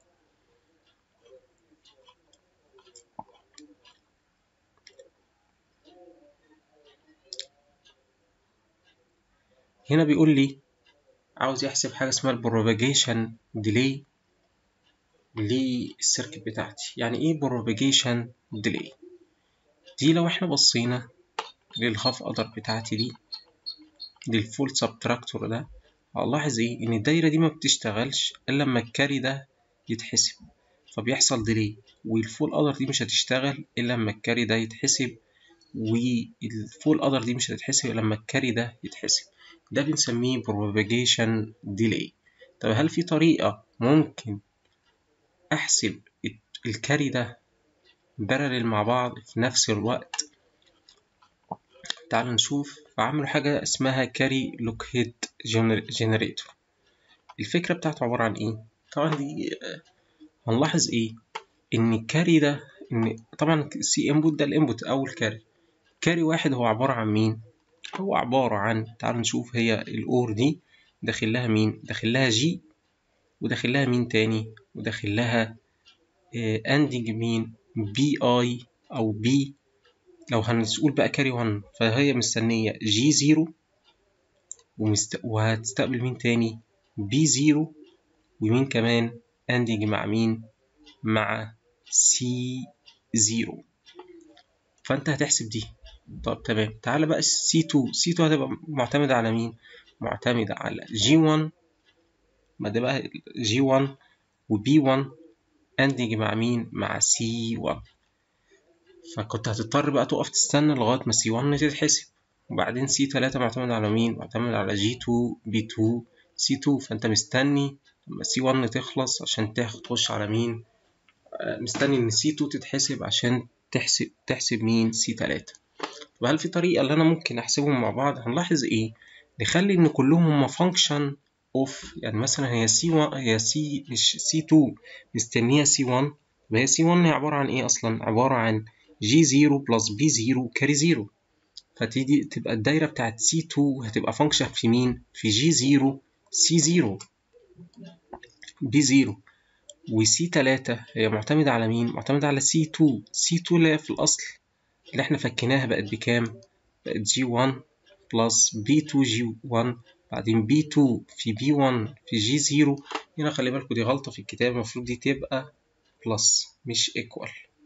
هنا بيقول لي عاوز يحسب حاجة اسمها البروباجيشن ديلي للسيركت بتاعتي يعني ايه بروباجيشن ديلي دي لو احنا بصينا للهاف قدر بتاعتي دي للفول سبتراكتور ده هنلاحظ ايه ان الدايرة دي ما بتشتغلش الا لما الكاري ده يتحسب فبيحصل ديلي والفول قدر دي مش هتشتغل الا لما الكاري ده يتحسب والفول قدر دي مش هتتحسب الا لما الكاري ده يتحسب ده بنسميه propagation delay طب هل في طريقة ممكن أحسب الكاري ده بارلل مع بعض في نفس الوقت تعال نشوف فعملوا حاجة اسمها كاري لوك هيد جنريتور الفكرة بتاعته عبارة عن ايه طبعا دي هنلاحظ ايه ان الكاري ده ان طبعا السي انبوت ده الانبوت اول كاري كاري واحد هو عبارة عن مين هو عبارة عن تعال نشوف هي الأور دي داخل لها مين داخل لها جي وداخل لها مين تاني وداخل لها اندنج مين بي اي او بي لو هنقول بقى كاري 1 فهي مستنية جي زيرو ومست... وهتستقبل مين تاني بي زيرو ومين كمان اند يجي مع مين مع سي زيرو فانت هتحسب دي طب تمام تعالى بقى سي 2 سي 2 هتبقى معتمدة على مين معتمدة على جي 1 ما ده بقى جي 1 وبي 1 اند يجي مع مين مع سي 1 فكنت هتضطر بقى تقف تستنى لغاية ما سي 1 تتحسب وبعدين سي 3 معتمد على مين معتمد على جي 2 بي 2 سي 2 فانت مستني لما سي 1 تخلص عشان تاخد تخش على مين مستني ان سي 2 تتحسب عشان تحسب تحسب مين سي 3 طب هل في طريقة اللي انا ممكن احسبهم مع بعض هنلاحظ ايه نخلي ان كلهم هما فانكشن اوف يعني مثلا هي سي 1 هي سي مش سي 2 مستنية سي 1 هي سي 1 هي عبارة عن ايه اصلا عبارة عن جي 0 بلس بي 0 كاري 0 فتيجي تبقى الدايرة بتاعت سي 2 هتبقى فانكشن في مين في جي 0 سي 0 بي 0 وسي 3 هي معتمدة على مين معتمدة على سي 2 سي 2 اللي هي في الأصل اللي احنا فكيناها بقت بكام بقت جي 1 بلس بي 2 جي 1 بعدين بي 2 في بي 1 في جي 0 هنا خلي بالكوا دي غلطة في الكتاب المفروض دي تبقى بلس مش ايكوال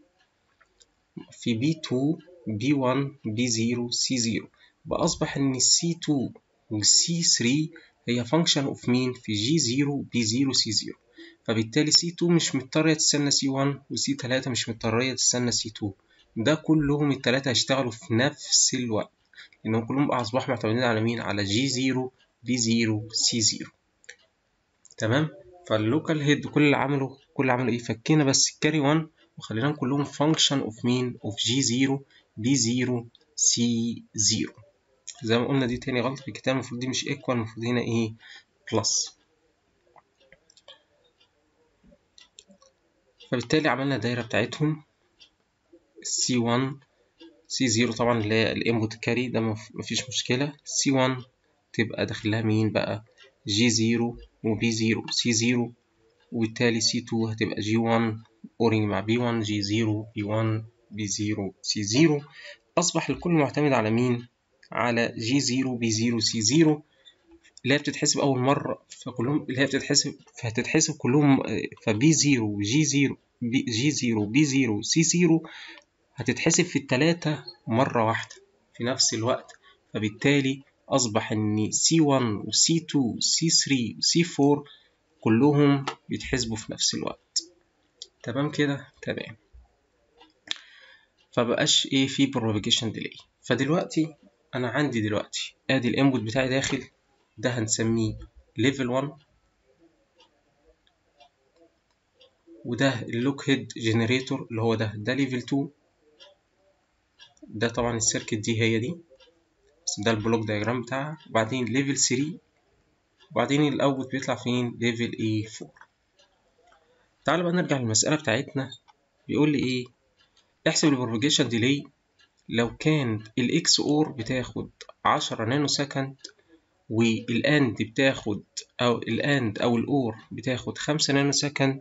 في بي 2 بي 1 بي 0 سي 0 بقى أصبح إن سي 2 وسي 3 هي فانكشن اوف مين في جي 0 بي 0 سي 0 فبالتالي سي 2 مش مضطرة تستنى سي 1 وسي 3 مش مضطرية تستنى سي 2 ده كلهم التلاتة هيشتغلوا في نفس الوقت لأنهم كلهم أصبحوا معتمدين على مين على جي 0 بي 0 سي 0 تمام فاللوكال هيد كل اللي عمله كل اللي عمله ايه فكينا بس الكاري 1 وخليناهم كلهم فانكشن اوف مين اوف جي 0 بي 0 سي 0 زي ما قلنا دي تاني غلطة في الكتاب المفروض دي مش ايكوال المفروض هنا ايه بلس فبالتالي عملنا الدايرة بتاعتهم سي 1 سي 0 طبعا اللي هي الانبوت كاري ده مفيش مشكلة سي 1 تبقى داخلها مين بقى جي 0 وبي 0 سي 0 وبالتالي سي 2 هتبقى جي 1 اورنج مع بي 1 جي 0 بي 1 بي 0 سي 0 أصبح الكل معتمد على مين؟ على جي 0 بي 0 سي 0 اللي هي بتتحسب أول مرة فكلهم اللي هي بتتحسب فهتتحسب كلهم فبي 0 جي 0 بي جي 0 بي 0 سي 0 هتتحسب في التلاتة مرة واحدة في نفس الوقت فبالتالي أصبح إن سي 1 وسي 2 وسي 3 وسي 4 كلهم بيتحسبوا في نفس الوقت تمام كده تمام فبقاش ايه في propagation delay فدلوقتي انا عندي دلوقتي ادي الانبوت بتاعي داخل ده هنسميه level 1 وده اللوك هيد جنريتور اللي هو ده ده level 2 ده طبعا السيركت دي هي دي بس ده البلوك دايجرام بتاعها وبعدين level 3 وبعدين الاوتبوت بيطلع فين level ايه 4 تعال بقى نرجع للمسألة بتاعتنا بيقول لي ايه احسب البروباجيشن ديلي لو كان الاكس اور بتاخد عشرة نانو سكند والاند بتاخد او الاند او الاور بتاخد خمسة نانو سكند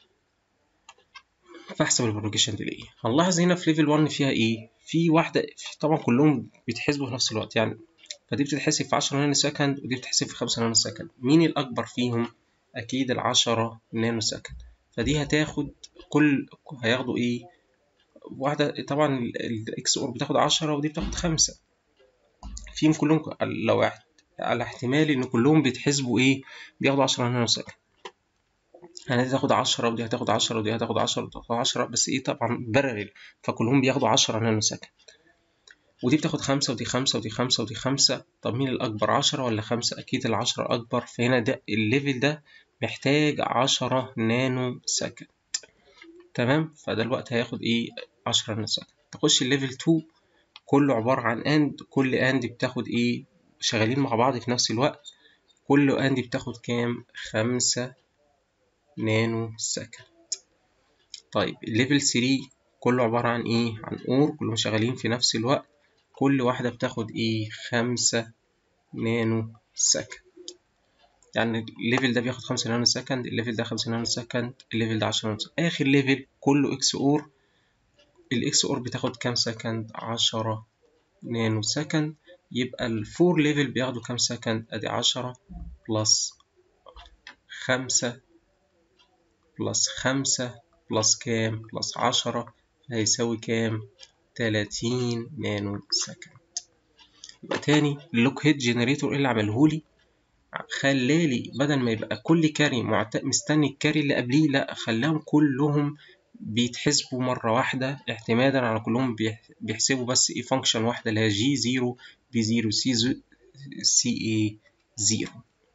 فاحسب البروباجيشن ديلي هنلاحظ هنا في ليفل 1 فيها ايه في واحدة طبعا كلهم بيتحسبوا في نفس الوقت يعني فدي بتتحسب في 10 نانو سكند ودي بتتحسب في 5 نانو سكند مين الأكبر فيهم؟ أكيد العشرة نانو سكند فدي هتاخد كل هياخدوا إيه؟ واحدة طبعا الإكس أور بتاخد عشرة ودي بتاخد خمسة فيهم كلهم لو على احتمال إن كلهم بيتحسبوا إيه؟ بياخدوا عشرة نانو سكند يعني دي هتاخد عشرة ودي هتاخد عشرة ودي هتاخد عشرة ودي هتاخد عشرة بس إيه طبعا بارل فكلهم بياخدوا عشرة نانو سكند ودي بتاخد خمسة ودي خمسة ودي خمسة ودي خمسة طب مين الأكبر عشرة ولا خمسة أكيد العشرة أكبر فهنا ده الليفل ده محتاج عشرة نانو سكند تمام فده الوقت هياخد إيه عشرة نانو سكند تخش الليفل تو كله عبارة عن أند كل أند بتاخد إيه شغالين مع بعض في نفس الوقت كل أند بتاخد كام خمسة نانو سكند طيب الليفل 3 كله عبارة عن إيه عن أور كلهم شغالين في نفس الوقت كل واحدة بتاخد ايه خمسة نانو سكند يعني الليفل ده بياخد خمسة نانو سكند الليفل ده خمسة نانو سكند الليفل ده عشرة نانو سكند آخر ليفل كله اكس اور الاكس اور بتاخد كام سكند عشرة نانو سكند يبقى الفور ليفل بياخدوا كام سكند ادي عشرة بلس خمسة بلس خمسة بلس كام بلس عشرة هيساوي كام تلاتين نانو سكند يبقى تاني اللوك هيد جنريتور ايه اللي عملهولي خلالي بدل ما يبقى كل كاري معت... مستني الكاري اللي قبليه لا خلاهم كلهم بيتحسبوا مرة واحدة اعتمادا على كلهم بيحسبوا بس ايه فانكشن واحدة اللي هي جي زيرو بي زيرو سي زو سي اي زيرو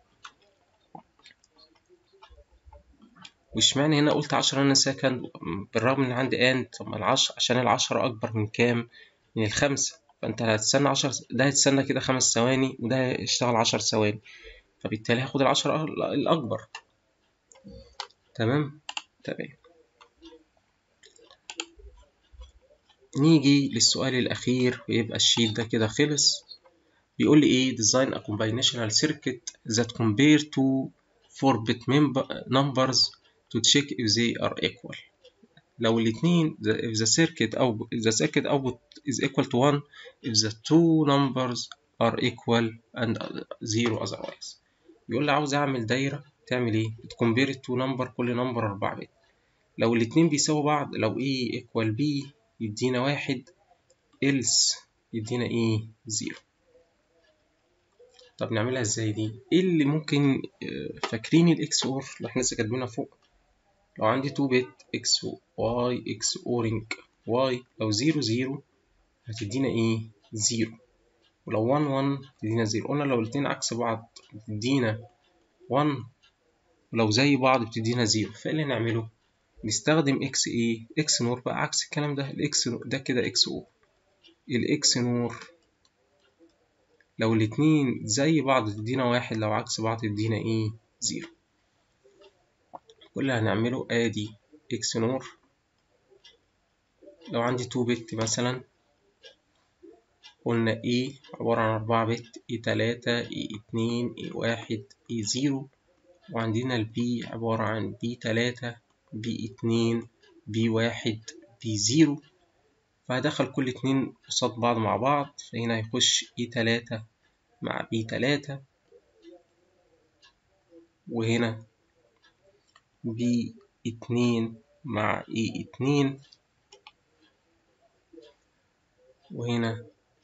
واشمعنى هنا قلت عشرة نانو سكند بالرغم ان عندي اند طب ما العشرة عشان العشرة اكبر من كام من الخمسة فانت هتستنى عشر ده هيستنى كده خمس ثواني وده هيشتغل عشر ثواني فبالتالي هاخد العشرة الأكبر تمام تمام نيجي للسؤال الأخير ويبقى الشيت ده كده خلص بيقول لي إيه design a combinational circuit that compare two 4 bit numbers to check if they are equal لو الاتنين if the circuit أو if the circuit output is equal to 1 if the two numbers are equal and zero otherwise بيقول لي عاوز اعمل دايره تعمل ايه بتكمبير التو نمبر كل نمبر 4 بت لو الاتنين بيساووا بعض لو A equal B يدينا واحد else يدينا ايه زيرو طب نعملها ازاي دي ايه اللي ممكن فاكرين الاكس اور اللي احنا لسه كاتبينها فوق لو عندي 2 بت اكس واي اكس اورنج واي لو زيرو زيرو هتدينا ايه زيرو ولو 1 1 تدينا زيرو قلنا لو الاتنين عكس بعض بتدينا 1 ولو زي بعض بتدينا زيرو فايه اللي نعمله نستخدم اكس ايه اكس نور بقى عكس الكلام ده الاكس ده كده اكس او الاكس نور لو الاتنين زي بعض تدينا واحد لو عكس بعض تدينا ايه زيرو كل اللي هنعمله ادي اكس نور لو عندي 2 بت مثلا قلنا E عبارة عن أربعة بت E تلاتة E اتنين E واحد E زيرو وعندنا ال B عبارة عن B تلاتة B اتنين B واحد B زيرو فهدخل كل اتنين قصاد بعض مع بعض فهنا هيخش E تلاتة مع B تلاتة وهنا B اتنين مع E اتنين وهنا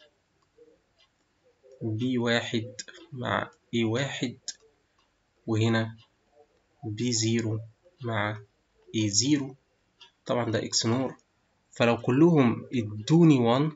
بي واحد مع اي واحد وهنا بي زيرو مع اي زيرو طبعا ده اكس نور فلو كلهم ادوني وان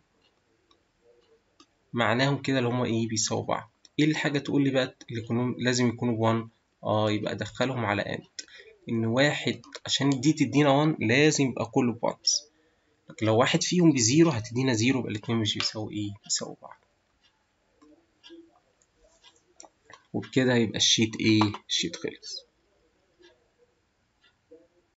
معناهم كده اللي هما ايه بيساووا بعض ايه الحاجة تقول لي بقى اللي كلهم لازم يكونوا بوان اه يبقى ادخلهم على اند ان واحد عشان دي تدينا وان لازم يبقى كله بوانز لكن لو واحد فيهم بزيرو هتدينا زيرو يبقى الاتنين مش بيساووا ايه بيساووا بعض وبكده هيبقى الشيت ايه الشيت خلص